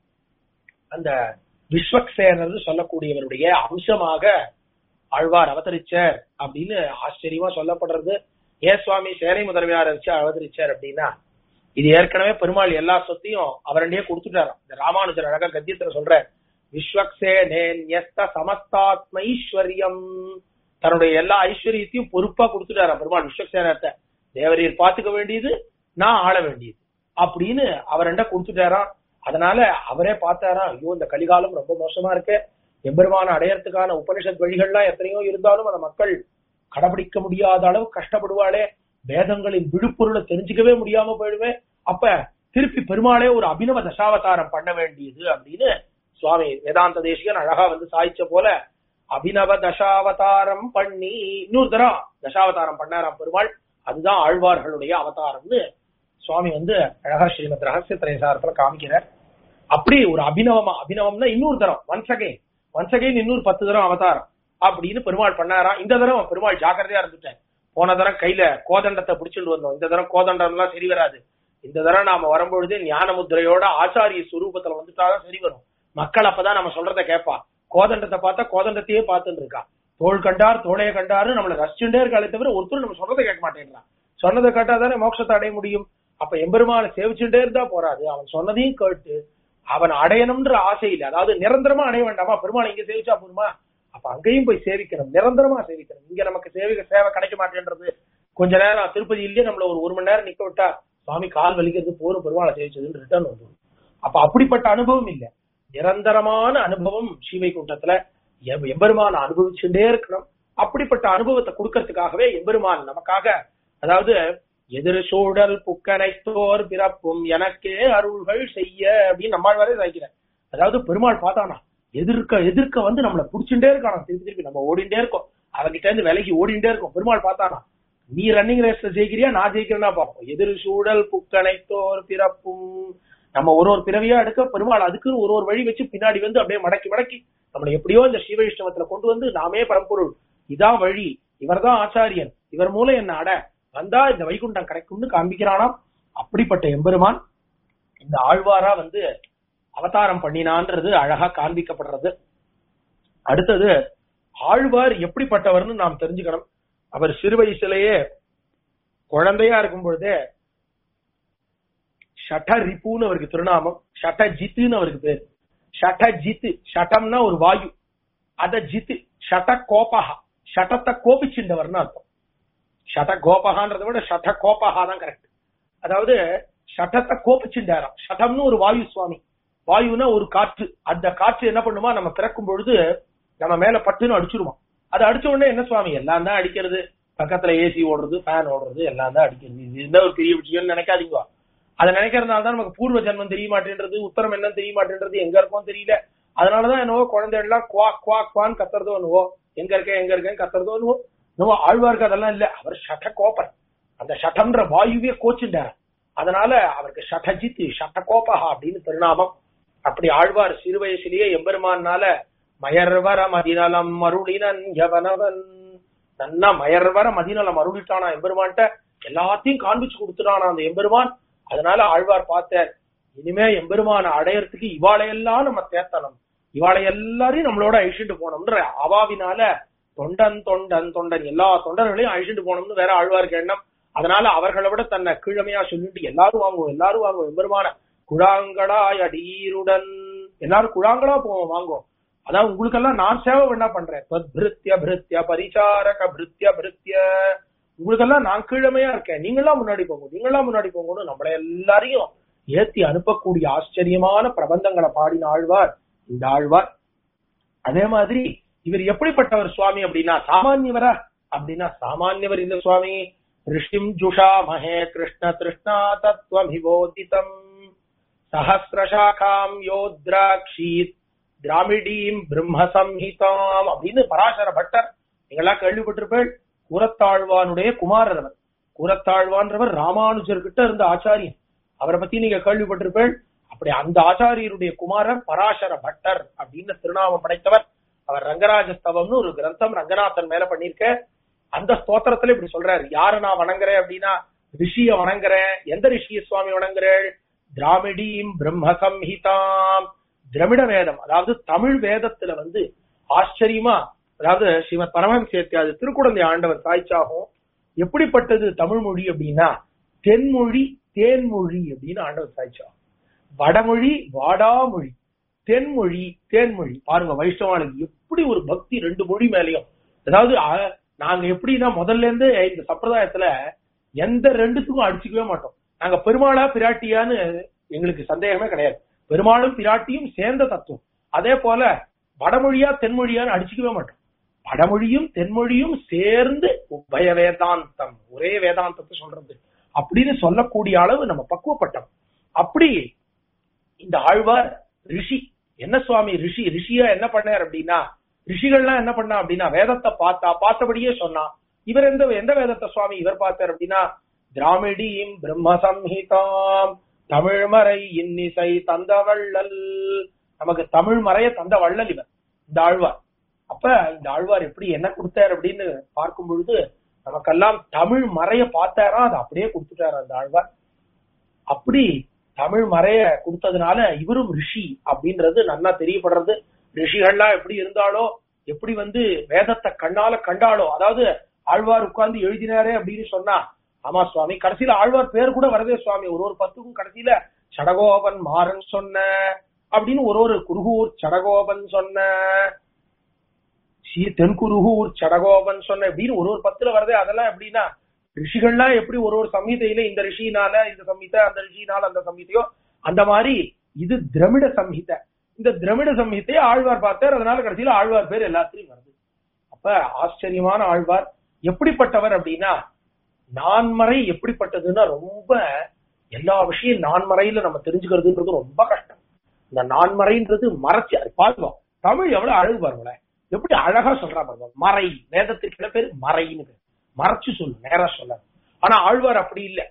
அந்த விஸ்வக்சேனர் சொல்லக்கூடியவருடைய அம்சமாக ஆழ்வார் அவதரிச்சார் அப்படின்னு ஆச்சரியமா சொல்லப்படுறது ஏன் சுவாமி சேனை முதன்மையார் வச்சு அவதரிச்சார் அப்படின்னா இது ஏற்கனவே பெருமாள் எல்லா சொத்தையும் அவரண்டையே கொடுத்துட்டாராம் இந்த ராமானுஜர் அழகா கத்தியத்துல சொல்ற விஸ்வக்சேனேன்யஸ்த சமஸ்தாத்மைஸ்வரியம் தன்னுடைய எல்லா ஐஸ்வர்யத்தையும் பொறுப்பா கொடுத்துட்டாராம் பெருமாள் விஸ்வக்சேனத்தை தேவரீர் பாத்துக்க வேண்டியது நான் ஆள வேண்டியது அப்படின்னு அவரண்ட கொடுத்துட்டாராம் அதனால அவரே பார்த்தாராம் ஐயோ இந்த கலிகாலம் ரொம்ப மோசமா இருக்கு எம்பெருமான அடையறதுக்கான உபனிஷத் வழிகள்லாம் எத்தனையோ இருந்தாலும் அந்த மக்கள் கடைபிடிக்க முடியாத அளவு கஷ்டப்படுவாளே வேதங்களின் விழுப்பொருளை தெரிஞ்சுக்கவே முடியாம போயிடுவேன் அப்ப திருப்பி பெருமாளே ஒரு அபினவ தசாவதாரம் பண்ண வேண்டியது அப்படின்னு சுவாமி வேதாந்த தேசிகன் அழகா வந்து சாய்ச்ச போல அபினவ தசாவதாரம் பண்ணி இன்னொரு தரம் தசாவதாரம் பண்ணாராம் பெருமாள் அதுதான் ஆழ்வார்களுடைய அவதாரம்னு சுவாமி வந்து அழகா ஸ்ரீமத் ரகசிய திரைசாரத்துல காமிக்கிறார் அப்படி ஒரு அபினவமா அபினவம்னா இன்னொரு தரம் ஒன்ஸ் அகைன் ஒன்ஸ் அகைன் இன்னொரு பத்து தரம் அவதாரம் அப்படின்னு பெருமாள் பண்ணாராம் இந்த தரம் பெருமாள் ஜாக்கிரதையா இருந்துட்டேன் போன தரம் கையில கோதண்டத்தை பிடிச்சிட்டு வந்தோம் இந்த தரம் கோதண்டம் எல்லாம் சரி வராது இந்த தரம் நாம வரும்பொழுது ஞான முத்திரையோட ஆச்சாரிய சுரூபத்துல வந்துட்டாதான் சரி வரும் மக்கள் அப்பதான் நம்ம சொல்றத கேட்பா கோதண்டத்தை பார்த்தா கோதண்டத்தையே பார்த்துட்டு இருக்கா தோல் கண்டார் தோளைய கண்டாரு நம்மள ரசிச்சுட்டே இருக்காளே தவிர ஒருத்தர் நம்ம சொல்றதை கேட்க மாட்டேங்கிறான் சொன்னதை கேட்டாதானே மோட்சத்தை அடைய முடியும் அப்ப எம்பெருமான சேவிச்சுட்டே இருந்தா போறாது அவன் சொன்னதையும் கேட்டு அவன் அடையணும்ன்ற ஆசையில் அதாவது நிரந்தரமா அடைய வேண்டாமா பெருமாள் இங்க சேவிச்சா போருமா அப்ப அங்கேயும் போய் சேவிக்கணும் நிரந்தரமா சேவிக்கணும் இங்க நமக்கு சேவிக்க சேவை கிடைக்க மாட்டேன்றது கொஞ்ச நேரம் திருப்பதியிலேயே நம்மள ஒரு ஒரு மணி நேரம் நிக்க விட்டா சுவாமி கால் வலிக்கிறது போரும் பெருமாளை சேவிச்சதுன்னு ரிட்டர்ன் வந்துடும் அப்ப அப்படிப்பட்ட அனுபவம் இல்ல நிரந்தரமான அனுபவம் ஸ்ரீவைகுண்டத்துல எம்- எம்பெருமான் அனுபவிச்சுட்டே இருக்கணும் அப்படிப்பட்ட அனுபவத்தை கொடுக்கறதுக்காகவே எம்பெருமான் நமக்காக அதாவது எதிர் சூழல் புக்கனைத்தோர் பிறப்பும் எனக்கே அருள்கள் செய்ய அப்படின்னு நம்மாழ்வாரே சாய்க்கிறார் அதாவது பெருமாள் பார்த்தானா எதிர்க்க எதிர்க்க வந்து நம்மள புடிச்சுட்டே இருக்கான் திருப்பி திருப்பி நம்ம ஓடிண்டே இருக்கோம் அவங்கிட்ட இருந்து விலகி ஓடிண்டே இருக்கோம் பெருமாள் பார்த்தானா நீ ரன்னிங் ரேஸ்ல ஜெயிக்கிறியா நான் ஜெயிக்கிறேன்னா பார்ப்போம் எதிர் சூழல் புக்கணைத்தோர் பிறப்பும் நம்ம ஒரு ஒரு பிறவியா எடுக்க பெருமாள் அதுக்குன்னு ஒரு ஒரு வழி வச்சு பின்னாடி வந்து அப்படியே மடக்கி மடக்கி நம்மளை எப்படியோ இந்த சிவவிஷ்ணவத்துல கொண்டு வந்து நாமே பரம்பொருள் இதான் வழி இவர்தான் ஆச்சாரியன் இவர் மூலம் என்ன அட வந்தா இந்த வைகுண்டம் கிடைக்கும்னு காண்பிக்கிறானாம் அப்படிப்பட்ட எம்பெருமான் இந்த ஆழ்வாரா வந்து அவதாரம் பண்ணினான்றது அழகா காண்பிக்கப்படுறது அடுத்தது ஆழ்வார் எப்படிப்பட்டவர்னு நாம் தெரிஞ்சுக்கணும் அவர் சிறு வயசுலயே குழந்தையா இருக்கும் பொழுதே ஷட ரிப்புன்னு அவருக்கு திருநாமம் ஷட ஜித்துன்னு அவருக்கு பேர் ஷட ஜித்து ஷட்டம்னா ஒரு வாயு அத ஜித்து ஷட கோபஹா ஷட்டத்தை கோபிச்சுண்டவர்னு அர்த்தம் ஷட கோபகான்றதை விட ஷட கோபஹா தான் கரெக்ட் அதாவது ஷட்டத்தை கோபிச்சுண்டாராம் ஷட்டம்னு ஒரு வாயு சுவாமி வாயுனா ஒரு காற்று அந்த காற்று என்ன பண்ணுமா நம்ம பிறக்கும் பொழுது நம்ம மேல பட்டுன்னு அடிச்சிருவோம் அது அடிச்ச உடனே என்ன சுவாமி எல்லாம் தான் அடிக்கிறது பக்கத்துல ஏசி ஓடுறது ஃபேன் ஓடுறது எல்லாம் தான் அடிக்கிறது இது என்ன ஒரு பெரிய விஷயம்னு நினைக்காதீங்க அதை நினைக்கிறதுனால தான் நமக்கு பூர்வ ஜென்மம் தெரிய மாட்டேன்றது உத்தரம் என்னன்னு தெரிய மாட்டேன்றது எங்க இருக்கோம் தெரியல அதனாலதான் என்னவோ குழந்தை எல்லாம் குவா குவா குவான்னு கத்துறதோ என்னவோ எங்க இருக்கேன் எங்க இருக்கேன் கத்துறதோ என்னவோ என்னவோ ஆழ்வாருக்கு அதெல்லாம் இல்ல அவர் ஷட கோப்பர் அந்த ஷட்டம்ன்ற வாயுவே கோச்சுண்டார் அதனால அவருக்கு ஷடஜித் ஷட்டகோபஹா அப்படின்னு திருநாமம் அப்படி ஆழ்வார் சிறு வயசுலயே எம்பெருமானால மயர்வர மதிநலம் மருளினன் யவனவன் நன்னா மயர்வர மதிநலம் அருளிட்டானா எம்பெருமான்ட்ட எல்லாத்தையும் காண்பிச்சு கொடுத்துட்டானா அந்த எம்பெருமான் அதனால ஆழ்வார் பார்த்தார் இனிமே எம்பெருமான அடையறதுக்கு இவாளையெல்லாம் நம்ம தேத்தணும் இவாளை எல்லாரையும் நம்மளோட அழிச்சுட்டு போனோம்ன்ற அவாவினால தொண்டன் தொண்டன் தொண்டன் எல்லா தொண்டர்களையும் அழிச்சுட்டு போனோம்னு வேற ஆழ்வாருக்கு எண்ணம் அதனால அவர்களை விட தன்னை கீழமையா சொல்லிட்டு எல்லாரும் வாங்குவோம் எல்லாரும் வாங்குவோம் எம்பெருமான குழாங்கடாய் அடீருடன் எல்லாரும் குழாங்கடா போவோம் வாங்குவோம் அதான் உங்களுக்கெல்லாம் நான் சேவை என்ன பண்றேன் பிருத்திய பிருத்திய பரிசாரக பிருத்திய பிருத்திய உங்களுக்கெல்லாம் நான் கீழமையா இருக்கேன் நீங்களாம் முன்னாடி போங்க நீங்களாம் முன்னாடி போங்கன்னு நம்மள எல்லாரையும் ஏத்தி அனுப்பக்கூடிய ஆச்சரியமான பிரபந்தங்களை பாடின ஆழ்வார் இந்த ஆழ்வார் அதே மாதிரி இவர் எப்படிப்பட்டவர் சுவாமி அப்படின்னா சாமானியவரா அப்படின்னா சாமானியவர் இந்த சுவாமி ரிஷிம் ஜுஷா மகே கிருஷ்ண திருஷ்ணா தத்துவமிவோதிதம் சஹசிரசாகாம் யோத்ராக்ஷீத் திராமிடீம் பிரம்ம சம்ஹிதாம் அப்படின்னு பராசர பட்டர் நீங்கெல்லாம் கேள்விப்பட்டிருப்பேன் கூரத்தாழ்வானுடைய குமாரர் அவர் கூரத்தாழ்வான்றவர் ராமானுஜர் கிட்ட இருந்த ஆச்சாரியன் அவரை பத்தி நீங்க கேள்விப்பட்டிருப்பேன் அப்படி அந்த ஆச்சாரியருடைய குமாரர் பராசர பட்டர் அப்படின்னு திருநாமம் படைத்தவர் அவர் ரங்கராஜ ஸ்தவம்னு ஒரு கிரந்தம் ரங்கநாதன் மேல பண்ணிருக்க அந்த ஸ்தோத்திரத்துல இப்படி சொல்றாரு யார நான் வணங்குறேன் அப்படின்னா ரிஷிய வணங்குறேன் எந்த ரிஷிய சுவாமி வணங்குறேன் திராமிடீம் பிரம்ம சம்ஹிதாம் திரமிட வேதம் அதாவது தமிழ் வேதத்துல வந்து ஆச்சரியமா அதாவது ஸ்ரீமத் பரமம் சேர்த்தியாது திருக்குழந்தை ஆண்டவர் சாய்ச்சாகும் எப்படிப்பட்டது தமிழ் மொழி அப்படின்னா தென்மொழி தேன்மொழி அப்படின்னு ஆண்டவர் சாய்ச்சாகும் வடமொழி வாடாமொழி தென்மொழி தேன்மொழி பாருங்க வைஷ்ணவானுக்கு எப்படி ஒரு பக்தி ரெண்டு மொழி மேலயும் அதாவது அ- நாங்க எப்படின்னா முதல்ல இருந்து இந்த சம்பிரதாயத்துல எந்த ரெண்டுத்துக்கும் அடிச்சுக்கவே மாட்டோம் நாங்க பெருமாளா பிராட்டியான்னு எங்களுக்கு சந்தேகமே கிடையாது பெருமாளும் பிராட்டியும் சேர்ந்த தத்துவம் அதே போல வடமொழியா தென்மொழியான்னு அடிச்சுக்கவே மாட்டோம் வடமொழியும் தென்மொழியும் சேர்ந்து உபய வேதாந்தம் ஒரே வேதாந்தத்தை சொல்றது அப்படின்னு சொல்லக்கூடிய அளவு நம்ம பக்குவப்பட்டோம் அப்படி இந்த ஆழ்வார் ரிஷி என்ன சுவாமி ரிஷி ரிஷியா என்ன பண்ணார் அப்படின்னா ரிஷிகள்லாம் என்ன பண்ணா அப்படின்னா வேதத்தை பார்த்தா பார்த்தபடியே சொன்னா இவர் எந்த எந்த வேதத்தை சுவாமி இவர் பார்த்தார் அப்படின்னா திராமிடியும் பிரம்ம சம்ஹிதாம் தமிழ்மறை இன்னிசை தந்த வள்ளல் நமக்கு தமிழ் மறைய தந்த வள்ளல் இவர் இந்த ஆழ்வார் அப்ப இந்த ஆழ்வார் எப்படி என்ன கொடுத்தார் அப்படின்னு பார்க்கும் பொழுது நமக்கெல்லாம் தமிழ் மறைய பார்த்தாரா அதை அப்படியே கொடுத்துட்டாரு அந்த ஆழ்வார் அப்படி தமிழ் மறைய கொடுத்ததுனால இவரும் ரிஷி அப்படின்றது நல்லா தெரியப்படுறது ரிஷிகள்லாம் எப்படி இருந்தாலோ எப்படி வந்து வேதத்தை கண்ணால கண்டாலோ அதாவது ஆழ்வார் உட்கார்ந்து எழுதினாரே அப்படின்னு சொன்னா ஆமா சுவாமி கடைசியில ஆழ்வார் பேர் கூட வரதே சுவாமி ஒரு ஒரு பத்துக்கும் கடைசியில சடகோபன் மாறன் சொன்ன அப்படின்னு ஒரு ஒரு குருகூர் சடகோபன் சொன்ன ஸ்ரீ தென்குருகூர் சடகோபன் சொன்ன அப்படின்னு ஒரு ஒரு பத்துல வரதே அதெல்லாம் எப்படின்னா ரிஷிகள்லாம் எப்படி ஒரு ஒரு சம்ஹிதையில இந்த ரிஷினால இந்த சம்ஹிதை அந்த ரிஷினால அந்த சம்ஹிதையோ அந்த மாதிரி இது திரமிட சம்ஹிதை இந்த திரமிட சம்ஹிதையை ஆழ்வார் பார்த்தார் அதனால கடைசியில ஆழ்வார் பேர் எல்லாத்துலயும் வருது அப்ப ஆச்சரியமான ஆழ்வார் எப்படிப்பட்டவர் அப்படின்னா நான்மறை எப்படிப்பட்டதுன்னா ரொம்ப எல்லா விஷயம் நான்மறையில நம்ம தெரிஞ்சுக்கிறதுன்றது ரொம்ப கஷ்டம் இந்த நான்மறைன்றது மறைச்சு அது பாருங்க தமிழ் எவ்வளவு அழகு பாருங்களேன் எப்படி அழகா சொல்றா பாருங்க மறை வேதத்திற்கு சில பேர் மறைன்னு பேரு. மறைச்சு சொல்லு நேரா சொல்ல ஆனா ஆழ்வார் அப்படி இல்ல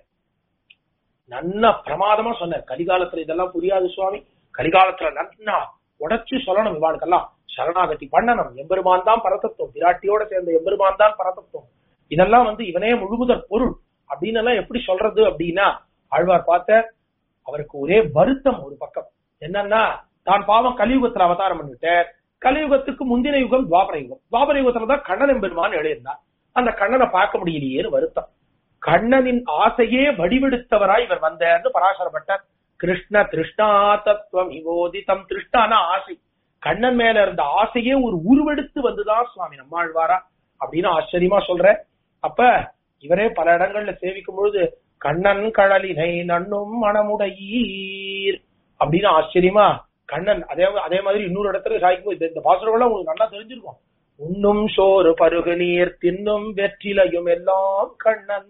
நன்னா பிரமாதமா சொன்னார் கலிகாலத்துல இதெல்லாம் புரியாது சுவாமி கலிகாலத்துல நன்னா உடைச்சு சொல்லணும் இவாளுக்கெல்லாம் சரணாகதி பண்ணணும் எம்பெருமான் தான் பரதத்துவம் விராட்டியோட சேர்ந்த எம்பெருமான் தான் பரதத்துவம் இதெல்லாம் வந்து இவனே முழுமுதற் பொருள் அப்படின்னு எல்லாம் எப்படி சொல்றது அப்படின்னா ஆழ்வார் பார்த்த அவருக்கு ஒரே வருத்தம் ஒரு பக்கம் என்னன்னா தான் பாவம் கலியுகத்துல அவதாரம் பண்ணிட்டார் கலியுகத்துக்கு முந்தின யுகம் துவாபர யுகம் துவாபர யுகத்துல தான் கண்ணன் எம்பெருமான் எழுதியிருந்தார் அந்த கண்ணனை பார்க்க முடியலையேன்னு வருத்தம் கண்ணனின் ஆசையே வடிவெடுத்தவராய் இவர் வந்தார்னு பராசரப்பட்டார் கிருஷ்ண திருஷ்ணா தத்துவம் விவோதிதம் திருஷ்டான ஆசை கண்ணன் மேல இருந்த ஆசையே ஒரு உருவெடுத்து வந்துதான் சுவாமி நம்மாழ்வாரா அப்படின்னு ஆச்சரியமா சொல்ற அப்ப இவரே பல இடங்கள்ல சேவிக்கும் பொழுது கண்ணன் கழலினை நண்ணும் மனமுடையீர் அப்படின்னு ஆச்சரியமா கண்ணன் அதே அதே மாதிரி இன்னொரு இடத்துல சாய்க்கும் இந்த- இந்த பாசுரம் உங்களுக்கு நல்லா தெரிஞ்சிருக்கும் உண்ணும் சோறு பருகு நீர் தின்னும் வெற்றிலையும் எல்லாம் கண்ணன்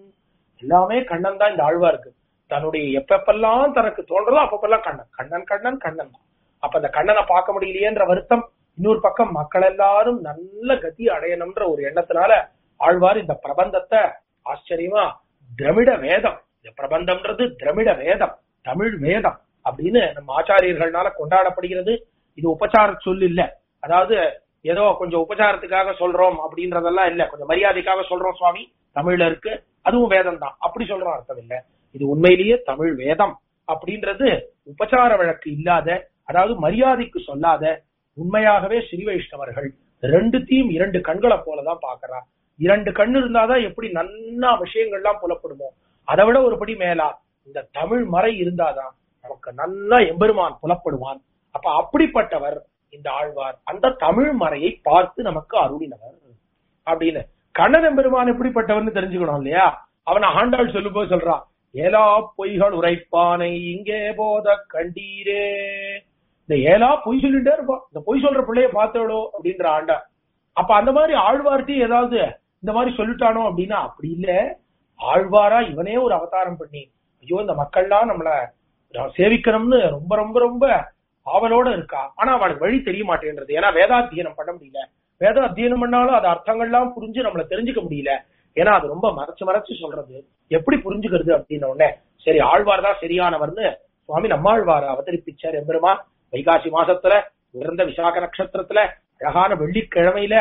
எல்லாமே கண்ணன் தான் இந்த ஆழ்வா இருக்கு தன்னுடைய எப்பப்பெல்லாம் தனக்கு தோன்றதோ அப்பப்பெல்லாம் கண்ணன் கண்ணன் கண்ணன் கண்ணன் தான் அப்ப அந்த கண்ணனை பார்க்க முடியலையேன்ற வருத்தம் இன்னொரு பக்கம் மக்கள் எல்லாரும் நல்ல கதி அடையணும்ன்ற ஒரு எண்ணத்தினால ஆழ்வார் இந்த பிரபந்தத்தை ஆச்சரியமா திரமிட வேதம் இந்த பிரபந்தம்ன்றது திரமிட வேதம் தமிழ் வேதம் அப்படின்னு நம்ம ஆச்சாரியர்கள்னால கொண்டாடப்படுகிறது இது உபச்சார சொல் இல்ல அதாவது ஏதோ கொஞ்சம் உபச்சாரத்துக்காக சொல்றோம் அப்படின்றதெல்லாம் இல்ல கொஞ்சம் மரியாதைக்காக சொல்றோம் சுவாமி தமிழ்ல இருக்கு அதுவும் வேதம் தான் அப்படி சொல்றோம் அர்த்தம் இல்ல இது உண்மையிலேயே தமிழ் வேதம் அப்படின்றது உபச்சார வழக்கு இல்லாத அதாவது மரியாதைக்கு சொல்லாத உண்மையாகவே ஸ்ரீ வைஷ்ணவர்கள் ரெண்டுத்தையும் இரண்டு கண்களை போலதான் பாக்குறா இரண்டு கண் இருந்தாதான் எப்படி நன்னா விஷயங்கள்லாம் புலப்படுமோ அதை விட ஒருபடி மேலா இந்த தமிழ் மறை இருந்தாதான் நமக்கு நல்லா எம்பெருமான் புலப்படுவான் அப்ப அப்படிப்பட்டவர் இந்த ஆழ்வார் அந்த தமிழ் மறையை பார்த்து நமக்கு அருளினவர் அப்படின்னு கண்ணன் எம்பெருமான் எப்படிப்பட்டவர்னு தெரிஞ்சுக்கணும் இல்லையா அவனை ஆண்டாள் சொல்லும் போது சொல்றான் ஏலா பொய்கள் உரைப்பானை இங்கே போத கண்டீரே இந்த ஏலா பொய் சொல்லிட்டே இருப்பான் இந்த பொய் சொல்ற பிள்ளைய பார்த்தவளோ அப்படின்ற ஆண்டா அப்ப அந்த மாதிரி ஆழ்வார்ட்டையும் ஏதாவது இந்த மாதிரி சொல்லிட்டானோ அப்படின்னா அப்படி இல்ல ஆழ்வாரா இவனே ஒரு அவதாரம் பண்ணி ஐயோ இந்த மக்கள்லாம் நம்மள சேவிக்கணும்னு ரொம்ப ரொம்ப ரொம்ப ஆவலோட இருக்கா ஆனா அவளுக்கு வழி தெரிய மாட்டேன்றது ஏன்னா வேதாத்தியனம் பண்ண முடியல வேத அத்தியனம் பண்ணாலும் அது அர்த்தங்கள்லாம் புரிஞ்சு நம்மள தெரிஞ்சுக்க முடியல ஏன்னா அது ரொம்ப மறைச்சு மறைச்சு சொல்றது எப்படி புரிஞ்சுக்கிறது அப்படின்னு உடனே சரி ஆழ்வார் தான் சரியானவர்னு சுவாமி நம்மாழ்வார் அவதரிப்பிச்சார் எம்பெருமா வைகாசி மாசத்துல உயர்ந்த விசாக நட்சத்திரத்துல அழகான வெள்ளிக்கிழமையில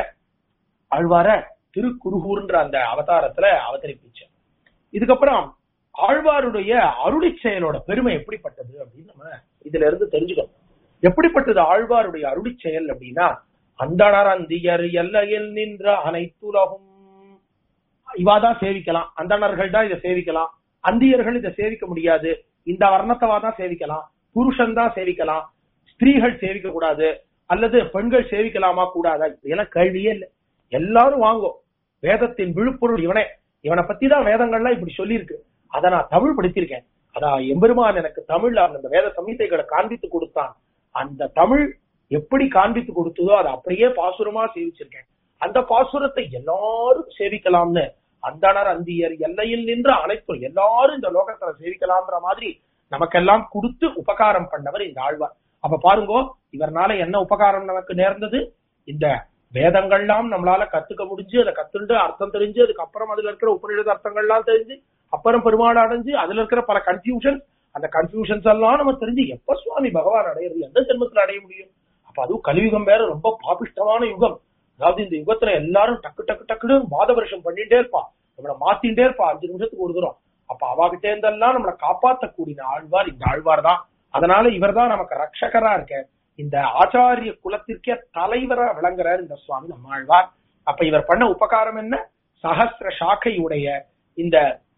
ஆழ்வார திருக்குருகூர்ன்ற அந்த அவதாரத்துல அவதரிப்பிச்சார் இதுக்கப்புறம் ஆழ்வாருடைய அருளி செயலோட பெருமை எப்படிப்பட்டது அப்படின்னு நம்ம இதுல இருந்து தெரிஞ்சுக்கணும் எப்படிப்பட்டது ஆழ்வாருடைய அருளி செயல் அப்படின்னா அந்தணர் அந்தியர் எல்லையில் நின்ற அனைத்துலகும் இவாதான் சேவிக்கலாம் அந்தணர்கள் தான் இதை சேவிக்கலாம் அந்தியர்கள் இதை சேவிக்க முடியாது இந்த வர்ணத்தவா தான் சேவிக்கலாம் புருஷன் தான் சேவிக்கலாம் ஸ்திரீகள் சேவிக்க கூடாது அல்லது பெண்கள் சேவிக்கலாமா கூடாதா இதெல்லாம் கேள்வியே இல்லை எல்லாரும் வாங்கும் வேதத்தின் விழுப்பொருள் இவனே இவனை பத்தி தான் வேதங்கள்லாம் இப்படி சொல்லியிருக்கு அதை நான் தமிழ் படிச்சிருக்கேன் அதான் எம்பெருமான் எனக்கு தமிழ்ல அந்த வேத சமீதைகளை காண்பித்து கொடுத்தான் அந்த தமிழ் எப்படி காண்பித்து கொடுத்ததோ அதை அப்படியே பாசுரமா சேவிச்சிருக்கேன் அந்த பாசுரத்தை எல்லாரும் சேவிக்கலாம்னு அந்தணர் அந்தியர் எல்லையில் நின்ற அனைத்தும் எல்லாரும் இந்த லோகத்துல சேவிக்கலாம்ன்ற மாதிரி நமக்கெல்லாம் கொடுத்து உபகாரம் பண்ணவர் இந்த ஆழ்வார் அப்ப பாருங்கோ இவர்னால என்ன உபகாரம் நமக்கு நேர்ந்தது இந்த வேதங்கள்லாம் நம்மளால கத்துக்க முடிஞ்சு அதை கத்துண்டு அர்த்தம் தெரிஞ்சு அதுக்கப்புறம் அதுல இருக்கிற உபநிடத அர்த்தங்கள்லாம் தெரிஞ்சு அப்புறம் பெருமாள் அடைஞ்சு அதுல இருக்கிற பல கன்ஃபியூஷன் அந்த கன்ஃபியூஷன்ஸ் எல்லாம் நம்ம தெரிஞ்சு எப்ப சுவாமி பகவான் அடையிறது எந்த ஜென்மத்துல அடைய முடியும் அப்ப அதுவும் கலியுகம் வேற ரொம்ப பாபிஷ்டமான யுகம் அதாவது இந்த யுகத்துல எல்லாரும் டக்கு டக்கு டக்குன்னு வாத வருஷம் பண்ணிட்டே இருப்பா நம்மள மாத்திட்டே இருப்பா அஞ்சு நிமிஷத்துக்கு ஒரு தூரம் அப்ப அவாகிட்ட இருந்தெல்லாம் நம்மளை காப்பாத்தக்கூடிய ஆழ்வார் இந்த ஆழ்வார் தான் அதனால இவர் தான் நமக்கு ரட்சகரா இருக்க இந்த ஆச்சாரிய குலத்திற்கே தலைவரா விளங்குறார் இந்த சுவாமி நம்ம ஆழ்வார் அப்ப இவர் பண்ண உபகாரம் என்ன சகசிர சாக்கை உடைய இந்த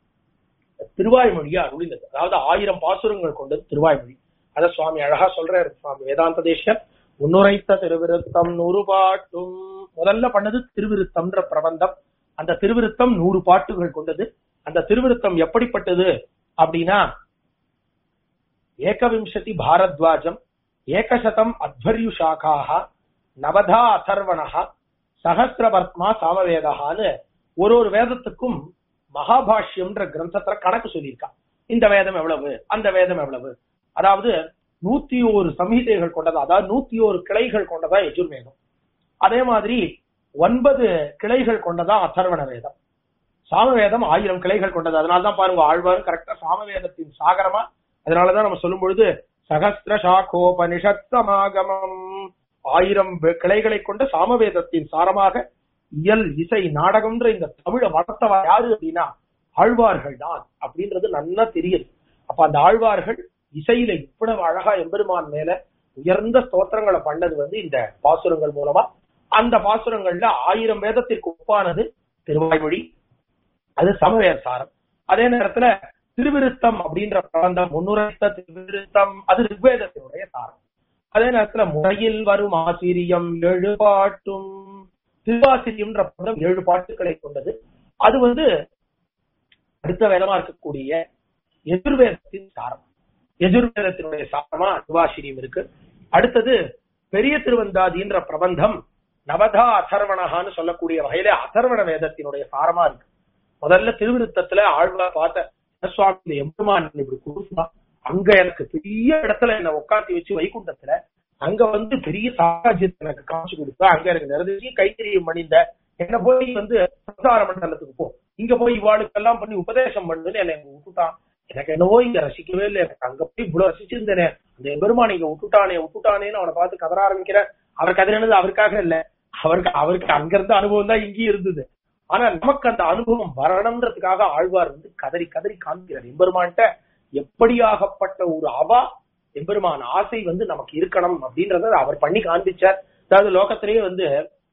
திருவாய்மொழியை அருளினது அதாவது ஆயிரம் பாசுரங்கள் கொண்டது திருவாய்மொழி அத சுவாமி அழகா சொல்றாரு சுவாமி வேதாந்த தேசர் முன்னுரைத்த திருவிருத்தம் நூறு பாட்டும் முதல்ல பண்ணது திருவிருத்தம்ன்ற பிரபந்தம் அந்த திருவிருத்தம் நூறு பாட்டுகள் கொண்டது அந்த திருவிருத்தம் எப்படிப்பட்டது அப்படின்னா ஏகவிம்சதி பாரத்வாஜம் ஏகசதம் அத்வர்யு சாக்காக நவதா அதர்வணா சகசிரவர்த்மா சாமவேதான்னு ஒரு ஒரு வேதத்துக்கும் மகாபாஷ்யம்ன்ற கிரந்தத்துல கணக்கு சொல்லியிருக்கா இந்த வேதம் எவ்வளவு அந்த வேதம் எவ்வளவு அதாவது நூத்தி ஒரு சம்ஹிதைகள் கொண்டதா அதாவது நூத்தி ஒரு கிளைகள் கொண்டதா யஜுர்வேதம் அதே மாதிரி ஒன்பது கிளைகள் கொண்டதா அதர்வண வேதம் சாமவேதம் ஆயிரம் கிளைகள் கொண்டது அதனாலதான் பாருங்க ஆழ்வாரும் கரெக்டா சாமவேதத்தின் சாகரமா அதனாலதான் நம்ம சொல்லும் பொழுது சகஸ்திர சாக்கோபனிஷத் சமாகமம் ஆயிரம் வெ- கிளைகளை கொண்ட சாமவேதத்தின் சாரமாக இயல் இசை நாடகம்ன்ற இந்த தமிழை வளர்த்தவ யாரு அப்படின்னா ஆழ்வார்கள் தான் அப்படின்றது நல்லா தெரியுது அப்ப அந்த ஆழ்வார்கள் இசையில இவ்வளவு அழகா எம்பெருமான் மேல உயர்ந்த ஸ்தோத்திரங்களை பண்ணது வந்து இந்த பாசுரங்கள் மூலமா அந்த பாசுரங்கள்ல ஆயிரம் வேதத்திற்கு ஒப்பானது திருவாய்மொழி அது சமவேத சாரம் அதே நேரத்துல திருவிருத்தம் அப்படின்ற பிரபந்தம் முன்னுரைத்த திருவிருத்தம் அது ரிக்வேதத்தினுடைய சாரம் அதே நேரத்துல முறையில் வரும் ஆசிரியம் ஏழு பாட்டும் திருவாசிரியம்ன்ற பதம் ஏழு பாட்டுகளை கொண்டது அது வந்து அடுத்த வேதமா இருக்கக்கூடிய எதிர்வேதத்தின் சாரம் எதிர்வேதத்தினுடைய சாரமா திருவாசிரியம் இருக்கு அடுத்தது பெரிய திருவந்தாதின்ற பிரபந்தம் நவதா அதர்வணகான்னு சொல்லக்கூடிய வகையில அதர்வண வேதத்தினுடைய சாரமா இருக்கு முதல்ல திருவிருத்தத்துல ஆழ்வா பார்த்த "என்ன சுவாமி இந்த எம்பெருமான் என்னை இப்படி கொடுத்தா அங்க எனக்கு பெரிய இடத்துல என்ன உட்காந்து வச்சு வைகுண்டத்துல அங்க வந்து பெரிய சாம்ராஜ்யத்தை எனக்கு காமிச்சு கொடுத்தா அங்க எனக்கு நிறைய கைத்தறியும் மணிந்த என்ன போய் வந்து சம்சார மண்டலத்துக்கு போ இங்க போய் இவாளுக்கெல்லாம் பண்ணி உபதேசம் பண்ணுன்னு என்னை இங்க விட்டுட்டான் எனக்கு என்னவோ இங்க ரசிக்கவே இல்லை எனக்கு அங்க போய் இவ்வளவு ரசிச்சிருந்தேனே அந்த எம்பெருமான் இங்க விட்டுட்டானே விட்டுட்டானேன்னு அவனை பார்த்து கதற ஆரம்பிக்கிறேன் அவர் கதறினது அவருக்காக இல்ல அவருக்கு அவருக்கு அங்க இருந்த அனுபவம் தான் இங்கேயும் இருந்தது ஆனா நமக்கு அந்த அனுபவம் வரணும்ன்றதுக்காக ஆழ்வார் வந்து கதறி கதறி காமிக்கிறார் எம்பெருமான்ட்ட எப்படியாகப்பட்ட ஒரு அவா எம்பெருமான் ஆசை வந்து நமக்கு இருக்கணும் அப்படின்றத அவர் பண்ணி காண்பிச்சார் அதாவது லோகத்திலேயே வந்து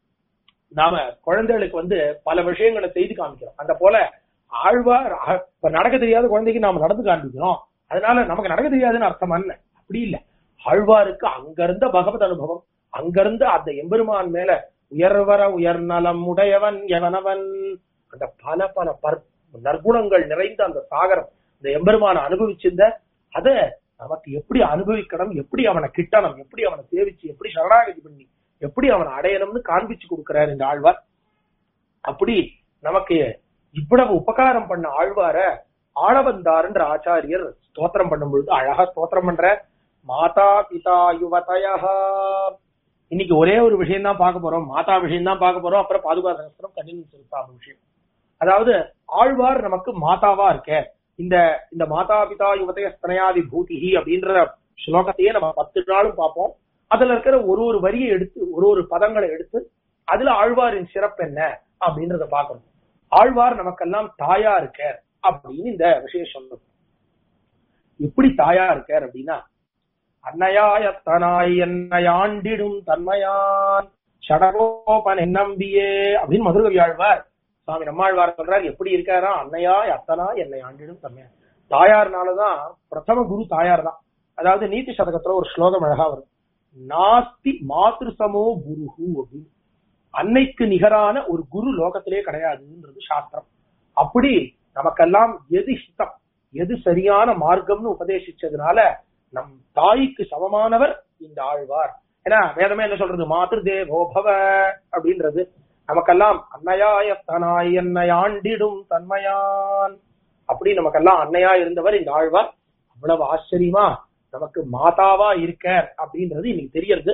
நாம குழந்தைகளுக்கு வந்து பல விஷயங்களை செய்து காமிக்கிறோம் அந்த போல ஆழ்வார் அ- இப்ப நடக்க தெரியாத குழந்தைக்கு நாம நடந்து காண்பிக்கிறோம் அதனால நமக்கு நடக்க தெரியாதுன்னு அர்த்தம் என்ன அப்படி இல்ல ஆழ்வாருக்கு அங்கிருந்த பகவத் அனுபவம் அங்கிருந்து அந்த எம்பெருமான் மேல உயர்வர உயர்நலம் உடையவன் எவனவன் அந்த பல பல பற் நற்குணங்கள் நிறைந்த அந்த சாகரம் இந்த எம்பெருமான அனுபவிச்சிருந்த அத நமக்கு எப்படி அனுபவிக்கணும் எப்படி அவனை கிட்டணும் எப்படி அவனை சேவிச்சு எப்படி சரணாகதி பண்ணி எப்படி அவனை அடையணும்னு காண்பிச்சு கொடுக்கிறார் இந்த ஆழ்வார் அப்படி நமக்கு இவ்வளவு உபகாரம் பண்ண ஆழ்வார ஆளவந்தார்ன்ற ஆச்சாரியர் ஸ்தோத்திரம் பண்ணும் பொழுது அழகா ஸ்தோத்திரம் பண்ற மாதா பிதா யுவதயா இன்னைக்கு ஒரே ஒரு விஷயம் தான் பார்க்க போறோம் மாதா விஷயம் தான் பார்க்க போறோம் அப்புறம் பாதுகா சகஸ்திரம் கண்ணின் செலுத்தாம விஷயம் அதாவது ஆழ்வார் நமக்கு மாதாவா இருக்க இந்த இந்த மாதா பிதா யுவதய ஸ்தனயாதி பூதிஹி அப்படின்ற ஸ்லோகத்தையே நம்ம பத்து நாளும் பார்ப்போம் அதுல இருக்கிற ஒரு ஒரு வரியை எடுத்து ஒரு ஒரு பதங்களை எடுத்து அதுல ஆழ்வாரின் சிறப்பு என்ன அப்படின்றத பார்க்கணும் ஆழ்வார் நமக்கெல்லாம் தாயா இருக்கார் அப்படின்னு இந்த விஷயம் சொல்லணும் எப்படி தாயா இருக்கார் அப்படின்னா அன்னையாயத்தனாய் என்னை ஆண்டிடும் தன்மையான் சடகோபன் நம்பியே அப்படின்னு மதுரகவி ஆழ்வார் சுவாமி நம்மாழ்வார் சொல்றார் எப்படி இருக்காரா அன்னையாய் அத்தனா என்னை ஆண்டிடும் தன்மையான் தாயார்னாலதான் பிரதம குரு தாயார் தான் அதாவது நீதி சதகத்துல ஒரு ஸ்லோகம் அழகா வரும் நாஸ்தி மாத்ருசமோ குருஹு அப்படின்னு அன்னைக்கு நிகரான ஒரு குரு லோகத்திலே கிடையாதுன்றது சாஸ்திரம் அப்படி நமக்கெல்லாம் எது ஹிதம் எது சரியான மார்க்கம்னு உபதேசிச்சதுனால நம் தாய்க்கு சமமானவர் இந்த ஆழ்வார் ஏன்னா வேதமே என்ன சொல்றது மாத்ரு தேவோபவ அப்படின்றது நமக்கெல்லாம் அன்னையாய தனாய் என்னை ஆண்டிடும் தன்மையான் அப்படி நமக்கெல்லாம் அன்னையா இருந்தவர் இந்த ஆழ்வார் அவ்வளவு ஆச்சரியமா நமக்கு மாதாவா இருக்க அப்படின்றது இன்னைக்கு தெரியறது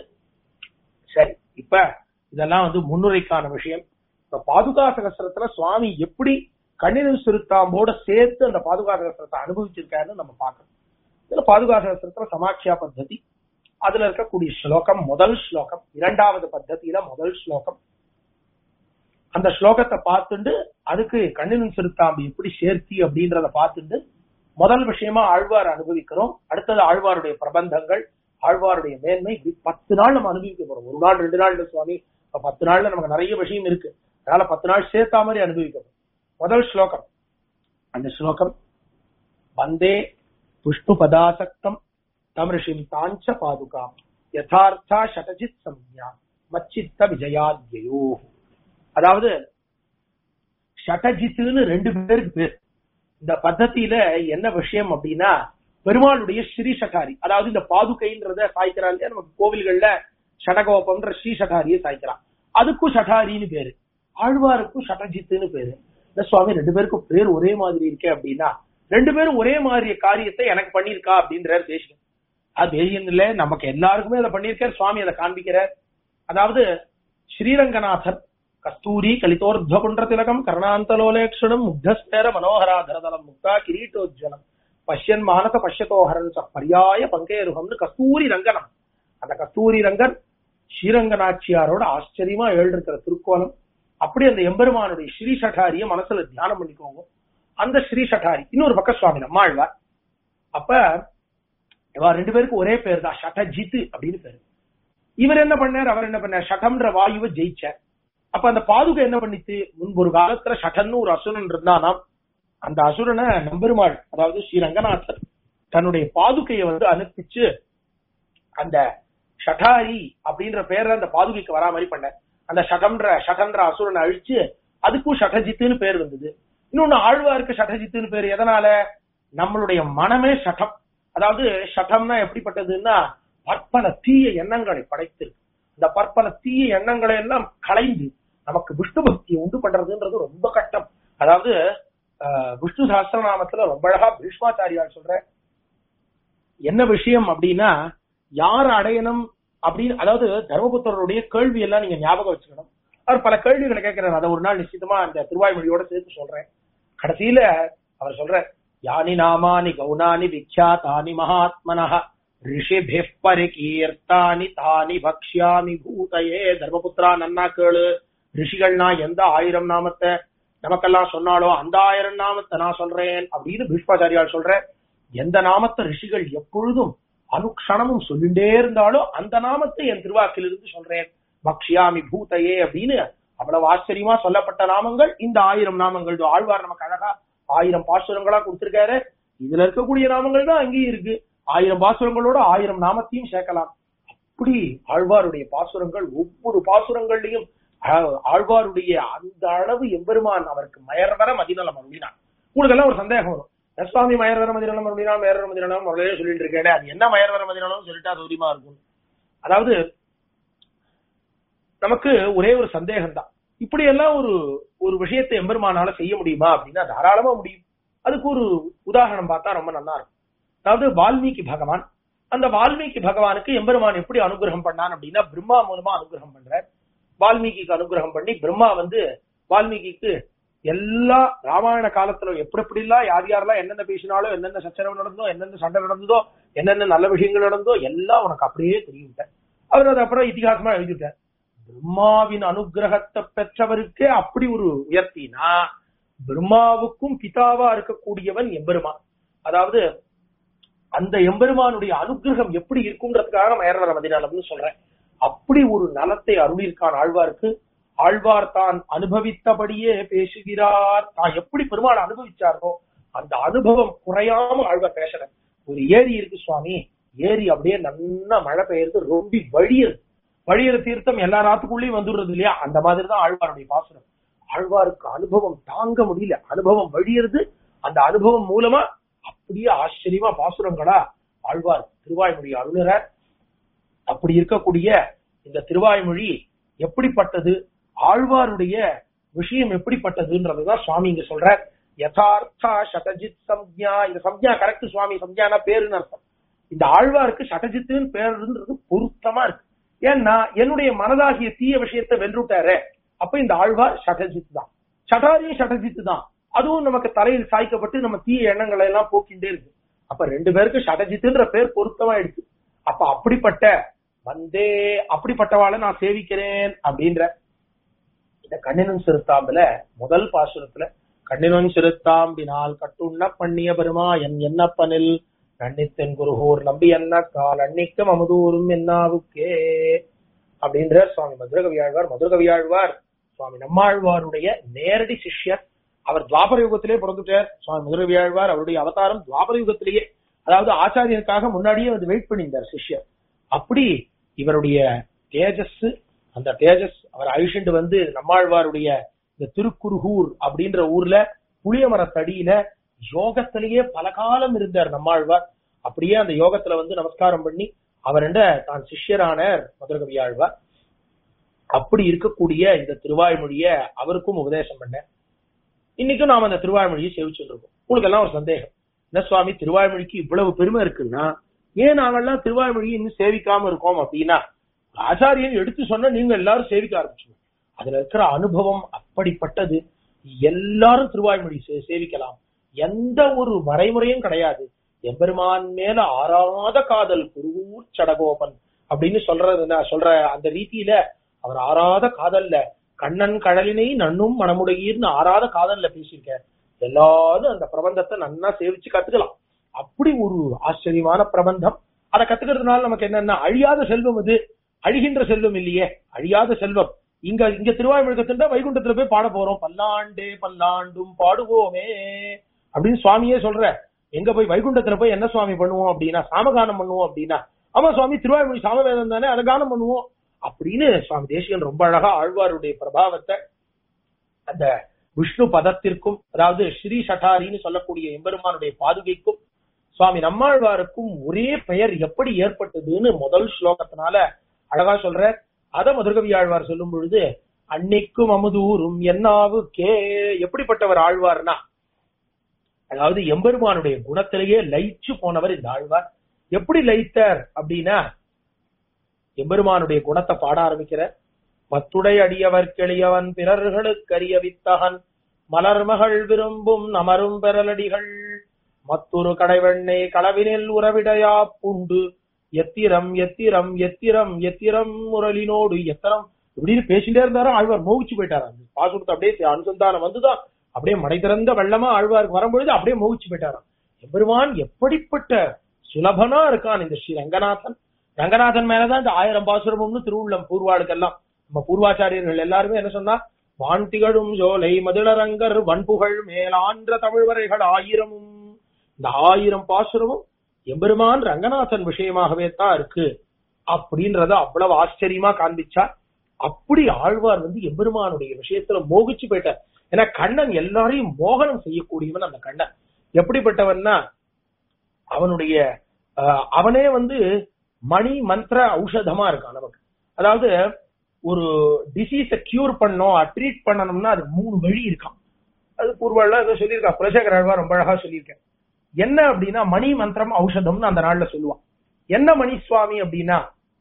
சரி இப்ப இதெல்லாம் வந்து முன்னுரைக்கான விஷயம் இப்ப பாதுகா சகஸ்திரத்துல சுவாமி எப்படி கண்ணின் சிறுத்தாம்போட சேர்த்து அந்த பாதுகா சகஸ்திரத்தை அனுபவிச்சிருக்காருன்னு நம்ம பார்க்கணும் இதுல பாதுகா சகஸ்திரத்துல சமாட்சியா பத்ததி அதுல இருக்கக்கூடிய ஸ்லோகம் முதல் ஸ்லோகம் இரண்டாவது பத்ததியில முதல் ஸ்லோகம் அந்த ஸ்லோகத்தை பார்த்துண்டு அதுக்கு கண்ணின் சிறுத்தாம்பு எப்படி சேர்த்தி அப்படின்றத பார்த்துண்டு முதல் விஷயமா ஆழ்வார் அனுபவிக்கிறோம் அடுத்தது ஆழ்வாருடைய பிரபந்தங்கள் ஆழ்வாருடைய மேன்மை இப்படி பத்து நாள் நம்ம அனுபவிக்க போறோம் ஒரு நாள் ரெண்டு நாள் இல்ல சுவாமி இப்ப பத்து நாள்ல நமக்கு நிறைய விஷயம் இருக்கு அதனால பத்து நாள் சேர்த்தா மாதிரி அனுபவிக்கணும் முதல் ஸ்லோகம் அந்த ஸ்லோகம் வந்தே புஷ்பு பதாசக்தம் தமிருஷிம் தாஞ்ச பாதுகாம் யதார்த்தா சதஜித் சம்யா மச்சித்த விஜயாத்யயோ அதாவது ஷடஜித்துன்னு ரெண்டு பேருக்கு பேர் இந்த பத்தத்தியில என்ன விஷயம் அப்படின்னா பெருமாளுடைய ஸ்ரீ சகாரி அதாவது இந்த பாதுகைன்றத சாய்க்கிறான் இல்லையா நம்ம கோவில்கள்ல ஷடகோபம்ன்ற ஸ்ரீ சகாரியை சாய்க்கிறான் அதுக்கும் ஷடாரின்னு பேரு ஆழ்வாருக்கும் ஷடஜித்துன்னு பேரு இந்த சுவாமி ரெண்டு பேருக்கும் பேர் ஒரே மாதிரி இருக்கே அப்படின்னா ரெண்டு பேரும் ஒரே மாதிரி காரியத்தை எனக்கு பண்ணிருக்கா அப்படின்றாரு தேசிகன் அது இல்ல நமக்கு எல்லாருக்குமே அதை பண்ணியிருக்கார் சுவாமி அதை காண்பிக்கிறார் அதாவது ஸ்ரீரங்கநாதர் கஸ்தூரி கலிதோர்த்வகுன்ற திலகம் கர்ணாந்தலோலேக்ஷணம் முக்தஸ்மேர மனோகராதரதலம் முக்தா கிரீட்டோஜ்வலம் பஷ்யன் மானச பஷ்யதோஹரன் ச பர்யாய பங்கேருகம்னு கஸ்தூரி ரங்கனா அந்த கஸ்தூரி ரங்கன் ஸ்ரீரங்கநாச்சியாரோட ஆச்சரியமா எழுந்திருக்கிற திருக்கோலம் அப்படி அந்த எம்பெருமானுடைய ஸ்ரீ சட்டாரிய மனசுல தியானம் பண்ணிக்கோங்க அந்த ஸ்ரீ சட்டாரி இன்னொரு பக்கம் சுவாமி நம்மாழ்வார் அப்ப இவா ரெண்டு பேருக்கு ஒரே பேர் தான் ஷட்டஜித் அப்படின்னு பேரு இவர் என்ன பண்ணார் அவர் என்ன பண்ணார் ஷட்டம்ன்ற வாயுவை ஜெயிச்சார் அப்ப அந்த பாதுகை என்ன பண்ணிச்சு முன்பு ஒரு காலத்துல ஷட்டன்னு ஒரு அசுரன் இருந்தானாம் அந்த அசுரனை நம்பெருமாள் அதாவது ஸ்ரீ ரங்கநாதர் தன்னுடைய பாதுகையை வந்து அனுப்பிச்சு அந்த ஷட்டாரி அப்படின்ற பேர்ல அந்த பாதுகைக்கு வரா மாதிரி பண்ண அந்த ஷடம்ன்ற ஷடன்ற அசுரனை அழிச்சு அதுக்கும் ஷடஜித்துன்னு பேர் வந்தது இன்னொன்னு ஆழ்வாருக்கு ஷடஜித்துன்னு பேர் எதனால நம்மளுடைய மனமே ஷடம் அதாவது ஷடம்னா எப்படிப்பட்டதுன்னா பற்பல தீய எண்ணங்களை படைத்திருக்கு இந்த பற்பல தீய எண்ணங்களை எல்லாம் களைந்து நமக்கு விஷ்ணு பக்தியை உண்டு பண்றதுன்றது ரொம்ப கஷ்டம் அதாவது ஆஹ், விஷ்ணு சஹஸ்ரநாமத்துல ரொம்ப அழகா பீஷ்மாச்சாரியார் சொல்ற என்ன விஷயம் அப்படின்னா யார் அடையணும் அப்படின்னு அதாவது தர்மபுத்திரருடைய கேள்வி எல்லாம் நீங்க ஞாபகம் வச்சுக்கணும் அவர் பல கேள்விகளை கேட்கிறார் அதை ஒரு நாள் நிச்சயமா அந்த திருவாய்மொழியோட சேர்த்து சொல்றேன் கடைசியில அவர் சொல்ற யானி நாமானி கௌனானி விக்யாதானி மகாத்மனஹ ரிஷிபிः பரிகீர்த்தானி தானி பக்ஷ்யாமி பூதயே தர்மபுத்திரா நன்னா கேளு ரிஷிகள்னா எந்த ஆயிரம் நாமத்தை நமக்கெல்லாம் சொன்னாலோ அந்த ஆயிரம் நாமத்தை நான் சொல்றேன் அப்படின்னு பீஷ்மாச்சாரியால் சொல்ற எந்த நாமத்தை ரிஷிகள் எப்பொழுதும் அனுக்ஷணமும் சொல்லிண்டே இருந்தாலோ அந்த நாமத்தை என் திருவாக்கிலிருந்து சொல்றேன் பக்ஷ்யாமி பூதையே அப்படின்னு அவ்வளவு ஆச்சரியமா சொல்லப்பட்ட நாமங்கள் இந்த ஆயிரம் நாமங்கள் இதோ ஆழ்வார் நமக்கு அழகா ஆயிரம் பாசுரங்களா கொடுத்திருக்காரு இதுல இருக்கக்கூடிய நாமங்கள் தான் அங்கேயும் இருக்கு ஆயிரம் பாசுரங்களோட ஆயிரம் நாமத்தையும் சேர்க்கலாம் அப்படி ஆழ்வாருடைய பாசுரங்கள் ஒவ்வொரு பாசுரங்கள்லயும் ஆ- ஆழ்வாருடைய அந்த அளவு எம்பெருமான் அவருக்கு மயர்வர மதிநலம் அப்படின்னான் உங்களுக்கு எல்லாம் ஒரு சந்தேகம் வரும் "ஏன் சுவாமி மயர்வர மதிநலம் அப்படின்னா மயர்வர மதிநலம் அவ்வளவே சொல்லிட்டு இருக்கேன் அது என்ன மயர்வர மதிநலம் சொல்லிட்டா சௌரியமா இருக்கும் அதாவது நமக்கு ஒரே ஒரு சந்தேகம் தான் இப்படி எல்லாம் ஒரு ஒரு விஷயத்தை எம்பெருமானால செய்ய முடியுமா அப்படின்னா தாராளமா முடியும் அதுக்கு ஒரு உதாரணம் பார்த்தா ரொம்ப நல்லா இருக்கும் அதாவது வால்மீகி பகவான் அந்த வால்மீகி பகவானுக்கு எம்பெருமான் எப்படி அனுகிரகம் பண்ணான் அப்படின்னா பிரம்மா மூலமா அனுகிரகம் பண்றார் வால்மீகிக்கு அனுகிரகம் பண்ணி பிரம்மா வந்து வால்மீகிக்கு எல்லா ராமாயண காலத்துல எப்படி எப்படிலாம் யார் யாரெல்லாம் என்னென்ன பேசினாலோ என்னென்ன சச்சரவு நடந்ததோ என்னென்ன சண்டை நடந்ததோ என்னென்ன நல்ல விஷயங்கள் நடந்ததோ எல்லாம் உனக்கு அப்படியே தெரியும் அவர் அது அப்புறம் இதிகாசமா எழுதிட்டார் பிரம்மாவின் அனுகிரகத்தை பெற்றவருக்கே அப்படி ஒரு உயர்த்தினா பிரம்மாவுக்கும் பிதாவா இருக்கக்கூடியவன் எம்பெருமான் அதாவது அந்த எம்பெருமானுடைய அனுகிரகம் எப்படி இருக்குன்றதுக்காக மயர்வர மதினாலம்னு சொல்றேன் அப்படி ஒரு நலத்தை அருளியிருக்கான் ஆழ்வாருக்கு ஆழ்வார் தான் அனுபவித்தபடியே பேசுகிறார் தான் எப்படி பெருமாள் அனுபவிச்சாரோ அந்த அனுபவம் குறையாம ஆழ்வார் பேசுற ஒரு ஏரி இருக்கு சுவாமி ஏரி அப்படியே நல்லா மழை பெய்யுறது ரொம்பி வழியுது வழியிற தீர்த்தம் எல்லா நாட்டுக்குள்ளேயும் வந்துடுறது இல்லையா அந்த மாதிரி தான் ஆழ்வாருடைய பாசுரம் ஆழ்வாருக்கு அனுபவம் தாங்க முடியல அனுபவம் வழியிறது அந்த அனுபவம் மூலமா அப்படியே ஆச்சரியமா பாசுரங்களா ஆழ்வார் திருவாய்மொழி அருளுறார் அப்படி இருக்கக்கூடிய இந்த திருவாய்மொழி எப்படிப்பட்டது ஆழ்வாருடைய விஷயம் எப்படிப்பட்டதுன்றதுதான் சுவாமி இங்க சொல்றார் யதார்த்தா சதஜித் சம்ஞா இந்த சம்ஞா கரெக்ட் சுவாமி சம்ஞானா பேருன்னு அர்த்தம் இந்த ஆழ்வாருக்கு சடஜித்துன்னு பேருன்றது பொருத்தமா இருக்கு ஏன்னா என்னுடைய மனதாகிய தீய விஷயத்தை வென்றுட்டாரே அப்ப இந்த ஆழ்வார் சடஜித் தான் சடாரியும் சடஜித் தான் அதுவும் நமக்கு தலையில் சாய்க்கப்பட்டு நம்ம தீய எண்ணங்களை எல்லாம் போக்கிண்டே இருக்கு அப்ப ரெண்டு பேருக்கு சடஜித்துன்ற பேர் பொருத்தமா இருக்கு அப்ப அப்படிப்பட்ட வந்தே அப்படிப்பட்டவாளை நான் சேவிக்கிறேன் அப்படின்ற இந்த கண்ணினும் சிறுத்தாம்புல முதல் பாசுரத்துல கண்ணினும் சிறுத்தாம்பினால் கட்டுண்ண பண்ணிய பெருமா என் என்னப்பனில் நன்னித்தென் குருகூர் நம்பி என்ன கால் அன்னிக்கும் அமுதூரும் என்னாவுக்கே அப்படின்ற சுவாமி மதுரகவியாழ்வார் மதுரகவியாழ்வார் சுவாமி நம்மாழ்வாருடைய நேரடி சிஷ்யர் அவர் துவாபர யுகத்திலே பிறந்துட்டார் சுவாமி மதுரவியாழ்வார் அவருடைய அவதாரம் துவாபர யுகத்திலேயே அதாவது ஆச்சாரியனுக்காக முன்னாடியே வந்து வெயிட் பண்ணியிருந்தார் சிஷ்யர் அப்படி இவருடைய தேஜஸ் அந்த தேஜஸ் அவர் அழிச்சுட்டு வந்து நம்மாழ்வாருடைய இந்த திருக்குருகூர் அப்படின்ற ஊர்ல புளிய மரத்தடியில யோகத்திலேயே பல காலம் இருந்தார் நம்மாழ்வார் அப்படியே அந்த யோகத்துல வந்து நமஸ்காரம் பண்ணி அவருண்ட தான் சிஷ்யரானார் மதுரகவி ஆழ்வார் அப்படி இருக்கக்கூடிய இந்த திருவாய்மொழிய அவருக்கும் உபதேசம் பண்ண இன்னைக்கும் நாம அந்த திருவாய்மொழியை சேவிச்சுட்டு இருக்கோம் உங்களுக்கு எல்லாம் ஒரு சந்தேகம் என்ன சுவாமி திருவாய்மொழிக்கு இவ்வளவு பெருமை இருக்குன்னா ஏன் நாங்கெல்லாம் திருவாய்மொழி இன்னும் சேவிக்காம இருக்கோம் அப்படின்னா ஆச்சாரியன் எடுத்து சொன்னா நீங்க எல்லாரும் சேவிக்க ஆரம்பிச்சிடும் அதுல இருக்கிற அனுபவம் அப்படிப்பட்டது எல்லாரும் திருவாய்மொழி சே- சேவிக்கலாம் எந்த ஒரு வரைமுறையும் கிடையாது எம்பெருமான் மேல ஆறாத காதல் குருவூர் சடகோபன் அப்படின்னு சொல்றது நான் சொல்ற அந்த ரீதியில அவர் ஆறாத காதல்ல கண்ணன் கடலினை நன்னும் மனமுடையீர்னு ஆறாத காதல்ல பேசியிருக்கார் எல்லாரும் அந்த பிரபந்தத்தை நன்னா சேவிச்சு கத்துக்கலாம் அப்படி ஒரு ஆச்சரியமான பிரபந்தம் அதை கத்துக்கிறதுனால நமக்கு என்னன்னா அழியாத செல்வம் இது அழிகின்ற செல்வம் இல்லையே அழியாத செல்வம் இங்க இங்க திருவாய்மொழிக்கத்துல வைகுண்டத்துல போய் பாட போறோம் பல்லாண்டே பல்லாண்டும் பாடுவோமே அப்படின்னு சுவாமியே சொல்ற எங்க போய் வைகுண்டத்துல போய் என்ன சுவாமி பண்ணுவோம் அப்படின்னா சாமகானம் பண்ணுவோம் அப்படின்னா ஆமா சுவாமி திருவாய்மொழி சாமவேதம் தானே அதை கானம் பண்ணுவோம் அப்படின்னு சுவாமி தேசிகன் ரொம்ப அழகா ஆழ்வாருடைய பிரபாவத்தை அந்த விஷ்ணு பதத்திற்கும் அதாவது ஸ்ரீ சட்டாரின்னு சொல்லக்கூடிய எம்பெருமானுடைய பாதுகைக்கும் சுவாமி நம்மாழ்வாருக்கும் ஒரே பெயர் எப்படி ஏற்பட்டதுன்னு முதல் ஸ்லோகத்தினால அழகா சொல்ற அத மதுரகவி ஆழ்வார் சொல்லும் பொழுது அன்னைக்கும் அமுதூரும் என்னாவுக்கே எப்படிப்பட்டவர் ஆழ்வார்னா அதாவது எம்பெருமானுடைய குணத்திலேயே லயிச்சு போனவர் இந்த ஆழ்வார் எப்படி லயித்தார் அப்படின்னா எம்பெருமானுடைய குணத்தை பாட ஆரம்பிக்கிற மத்துடை அடியவர் கிளியவன் பிறர்களுக்கு அறியவித்தகன் மலர்மகள் விரும்பும் நமரும் பெறலடிகள் மத்தொரு கடைவெண்ணை களவினில் உறவிடையா புண்டு எத்திரம் எத்திரம் எத்திரம் எத்திரம் முரளினோடு எத்தனம் இப்படின்னு பேசிட்டே இருந்தாரு ஆழ்வார் மோகிச்சு போயிட்டாரு அந்த பாசுரத்தை அப்படியே அனுசந்தானம் வந்துதான் அப்படியே மடை திறந்த வெள்ளமா ஆழ்வாருக்கு வரும்பொழுது அப்படியே மோகிச்சு போயிட்டாராம் எம்பெருமான் எப்படிப்பட்ட சுலபனா இருக்கான் இந்த ஸ்ரீ ரங்கநாதன் ரங்கநாதன் மேலதான் இந்த ஆயிரம் பாசுரமும்னு திருவுள்ளம் பூர்வாளுக்கெல்லாம் நம்ம பூர்வாச்சாரியர்கள் எல்லாருமே என்ன சொன்னா வான் திகழும் ஜோலை மதுளரங்கர் வன்புகழ் மேலான்ற தமிழ்வரைகள் ஆயிரமும் இந்த ஆயிரம் பாசுரமும் எம்பெருமான் ரங்கநாதன் விஷயமாகவே தான் இருக்கு அப்படின்றத அவ்வளவு ஆச்சரியமா காண்பிச்சா அப்படி ஆழ்வார் வந்து எம்பெருமானுடைய விஷயத்துல மோகிச்சு போயிட்டார் ஏன்னா கண்ணன் எல்லாரையும் மோகனம் செய்யக்கூடியவன் அந்த கண்ணன் எப்படிப்பட்டவன்னா அவனுடைய ஆஹ், அவனே வந்து மணி மந்திர ஔஷதமா இருக்கான் நமக்கு அதாவது ஒரு டிசீஸ கியூர் பண்ணோம் ட்ரீட் பண்ணணும்னா அது மூணு வழி இருக்கான் அது பூர்வாலாம் ஏதோ சொல்லியிருக்கா குலசேகர ஆழ்வார் ரொம்ப அழகா சொல்லியிருக்கேன் என்ன அப்படின்னா மணி மந்திரம் ஔஷதம்னு அந்த நாள்ல சொல்லுவான் என்ன மணி சுவாமி அப்படின்னா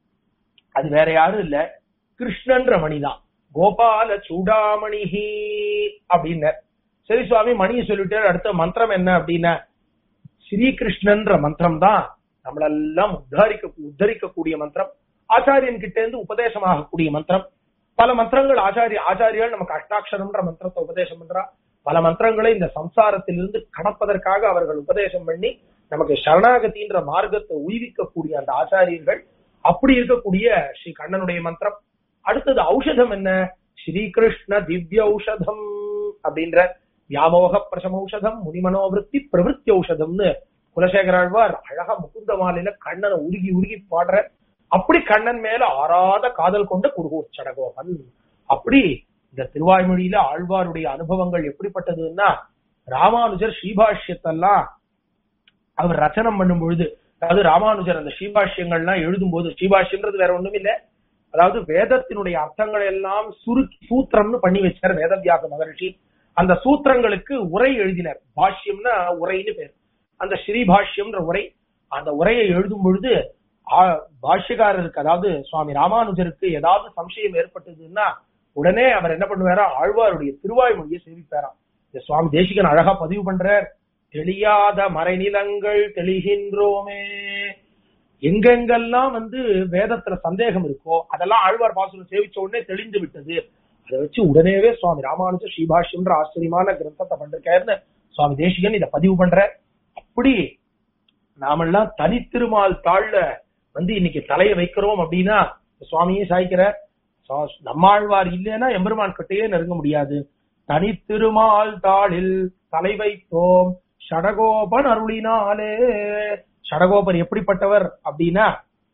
அது வேற யாரும் இல்ல கிருஷ்ணன்ற மணிதான் கோபால சூடாமணிஹி அப்படின்ன சரி சுவாமி மணியை சொல்லிட்டு அடுத்த மந்திரம் என்ன அப்படின்னா ஸ்ரீகிருஷ்ணன்ற மந்திரம் தான் நம்மளெல்லாம் உத்தாரிக்க உத்தரிக்கக்கூடிய மந்திரம் ஆச்சாரியன் கிட்ட இருந்து உபதேசமாகக்கூடிய மந்திரம் பல மந்திரங்கள் ஆச்சாரிய ஆச்சாரியால் நமக்கு அஷ்டாட்சரம்ன்ற மந்திரத்தை உபதேசம் பண்றா பல மந்திரங்களை இந்த சம்சாரத்திலிருந்து கடப்பதற்காக அவர்கள் உபதேசம் பண்ணி நமக்கு சரணாகதின்ற மார்க்கத்தை உய்விக்கக்கூடிய அந்த ஆச்சாரியர்கள் அப்படி இருக்கக்கூடிய ஸ்ரீ கண்ணனுடைய மந்திரம் அடுத்தது ஔஷதம் என்ன ஸ்ரீகிருஷ்ண திவ்ய ஔஷதம் அப்படின்ற வியாமோக பிரசமௌஷதம் முனிமனோவிருத்தி பிரவிற்த்தி ஔஷதம்னு குலசேகர ஆழ்வார் அழகா முகுந்த மாலையில கண்ணனை உருகி உருகி பாடுற அப்படி கண்ணன் மேல ஆறாத காதல் கொண்ட குருகூர் சடகோபன் அப்படி இந்த திருவாய்மொழியில ஆழ்வாருடைய அனுபவங்கள் எப்படிப்பட்டதுன்னா ராமானுஜர் ஸ்ரீபாஷ்யத்தெல்லாம் அவர் ரச்சனம் பண்ணும் பொழுது அதாவது ராமானுஜர் அந்த ஸ்ரீபாஷ்யங்கள்லாம் எழுதும்போது ஸ்ரீபாஷ்யம்ன்றது வேற ஒண்ணும் இல்ல அதாவது வேதத்தினுடைய அர்த்தங்களை எல்லாம் சுருக்கி சூத்திரம்னு பண்ணி வச்சார் வேதவியாக மகர்ஷி அந்த சூத்திரங்களுக்கு உரை எழுதினார் பாஷ்யம்னா உரைன்னு பேர் அந்த ஸ்ரீபாஷ்யம்ன்ற உரை அந்த உரையை எழுதும் பொழுது ஆ- பாஷ்யக்காரருக்கு அதாவது சுவாமி ராமானுஜருக்கு ஏதாவது சம்சயம் ஏற்பட்டதுன்னா உடனே அவர் என்ன பண்ணுவாரா ஆழ்வாருடைய திருவாய்மொழியை சேவிப்பாராம் இந்த சுவாமி தேசிகன் அழகா பதிவு பண்றார் தெளியாத மறைநிலங்கள் தெளிகின்றோமே எங்கெங்கெல்லாம் வந்து வேதத்துல சந்தேகம் இருக்கோ அதெல்லாம் ஆழ்வார் பாசுரம் சேவிச்ச உடனே தெளிந்து விட்டது அதை வச்சு உடனேவே சுவாமி ராமானுஜர் ஸ்ரீபாஷ்யம்ன்ற ஆச்சரியமான கிரந்தத்தை பண்றாருன்னு சுவாமி தேசிகன் இதை பதிவு பண்ற அப்படி நாமெல்லாம் தனித்திருமால் தாழ்ல வந்து இன்னைக்கு தலையை வைக்கிறோம் அப்படின்னா சுவாமியே சாய்க்கிற சா- நம்மாழ்வார் இல்லைன்னா எம்பெருமான் கிட்டயே நெருங்க முடியாது தனித்திருமால் தாளில் தலை வைத்தோம் ஷடகோபன் அருளினாலே ஷடகோபர் எப்படிப்பட்டவர் அப்படின்னா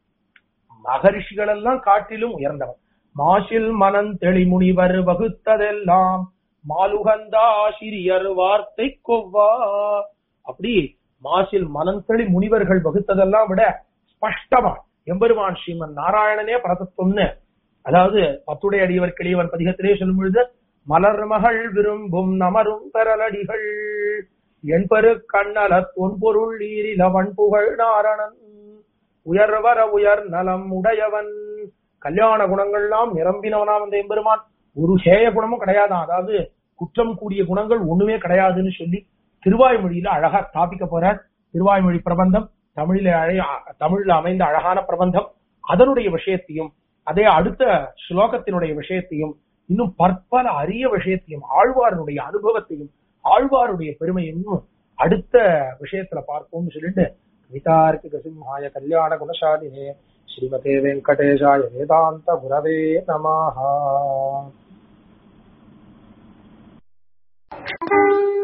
மகரிஷிகள் எல்லாம் காட்டிலும் உயர்ந்தவர் மாசில் மனன் தெளிமுனிவர் வகுத்ததெல்லாம் மாலுகந்தா சிறியர் வார்த்தை கொவ்வா அப்படி மாசில் மனந்தெளி முனிவர்கள் வகுத்ததெல்லாம் விட ஸ்பஷ்டமா எம்பெருமான் ஸ்ரீமன் நாராயணனே பரதத்துவம்னு அதாவது பத்துடைய அடியவர் கிளியவன் பதிகத்திலே சொல்லும் பொழுது மலர் மகள் விரும்பும் நமரும் பெறலடிகள் என்பரு கண்ணல தொன்பொருள் ஈரிலவன் புகழ் நாரணன் உயர்வர உயர் நலம் உடையவன் கல்யாண குணங்கள்லாம் நிரம்பினவனா வந்த எம்பெருமான் ஒரு ஹேய குணமும் கிடையாதான் அதாவது குற்றம் கூடிய குணங்கள் ஒண்ணுமே கிடையாதுன்னு சொல்லி திருவாய்மொழியில அழகா ஸ்தாபிக்க போறார் திருவாய்மொழி பிரபந்தம் தமிழில அழை- தமிழ்ல அமைந்த அழகான பிரபந்தம் அதனுடைய விஷயத்தையும் அதே அடுத்த ஸ்லோகத்தினுடைய விஷயத்தையும் இன்னும் பற்பல அரிய விஷயத்தையும் ஆழ்வாருடைய அனுபவத்தையும் ஆழ்வாருடைய பெருமையும் அடுத்த விஷயத்துல பார்ப்போம்னு சொல்லிட்டு கவிதார்க்கிக சிம்ஹாய கல்யாண குணசாலினே ஸ்ரீமதே வெங்கடேஷாய வேதாந்த குரவே நமஹா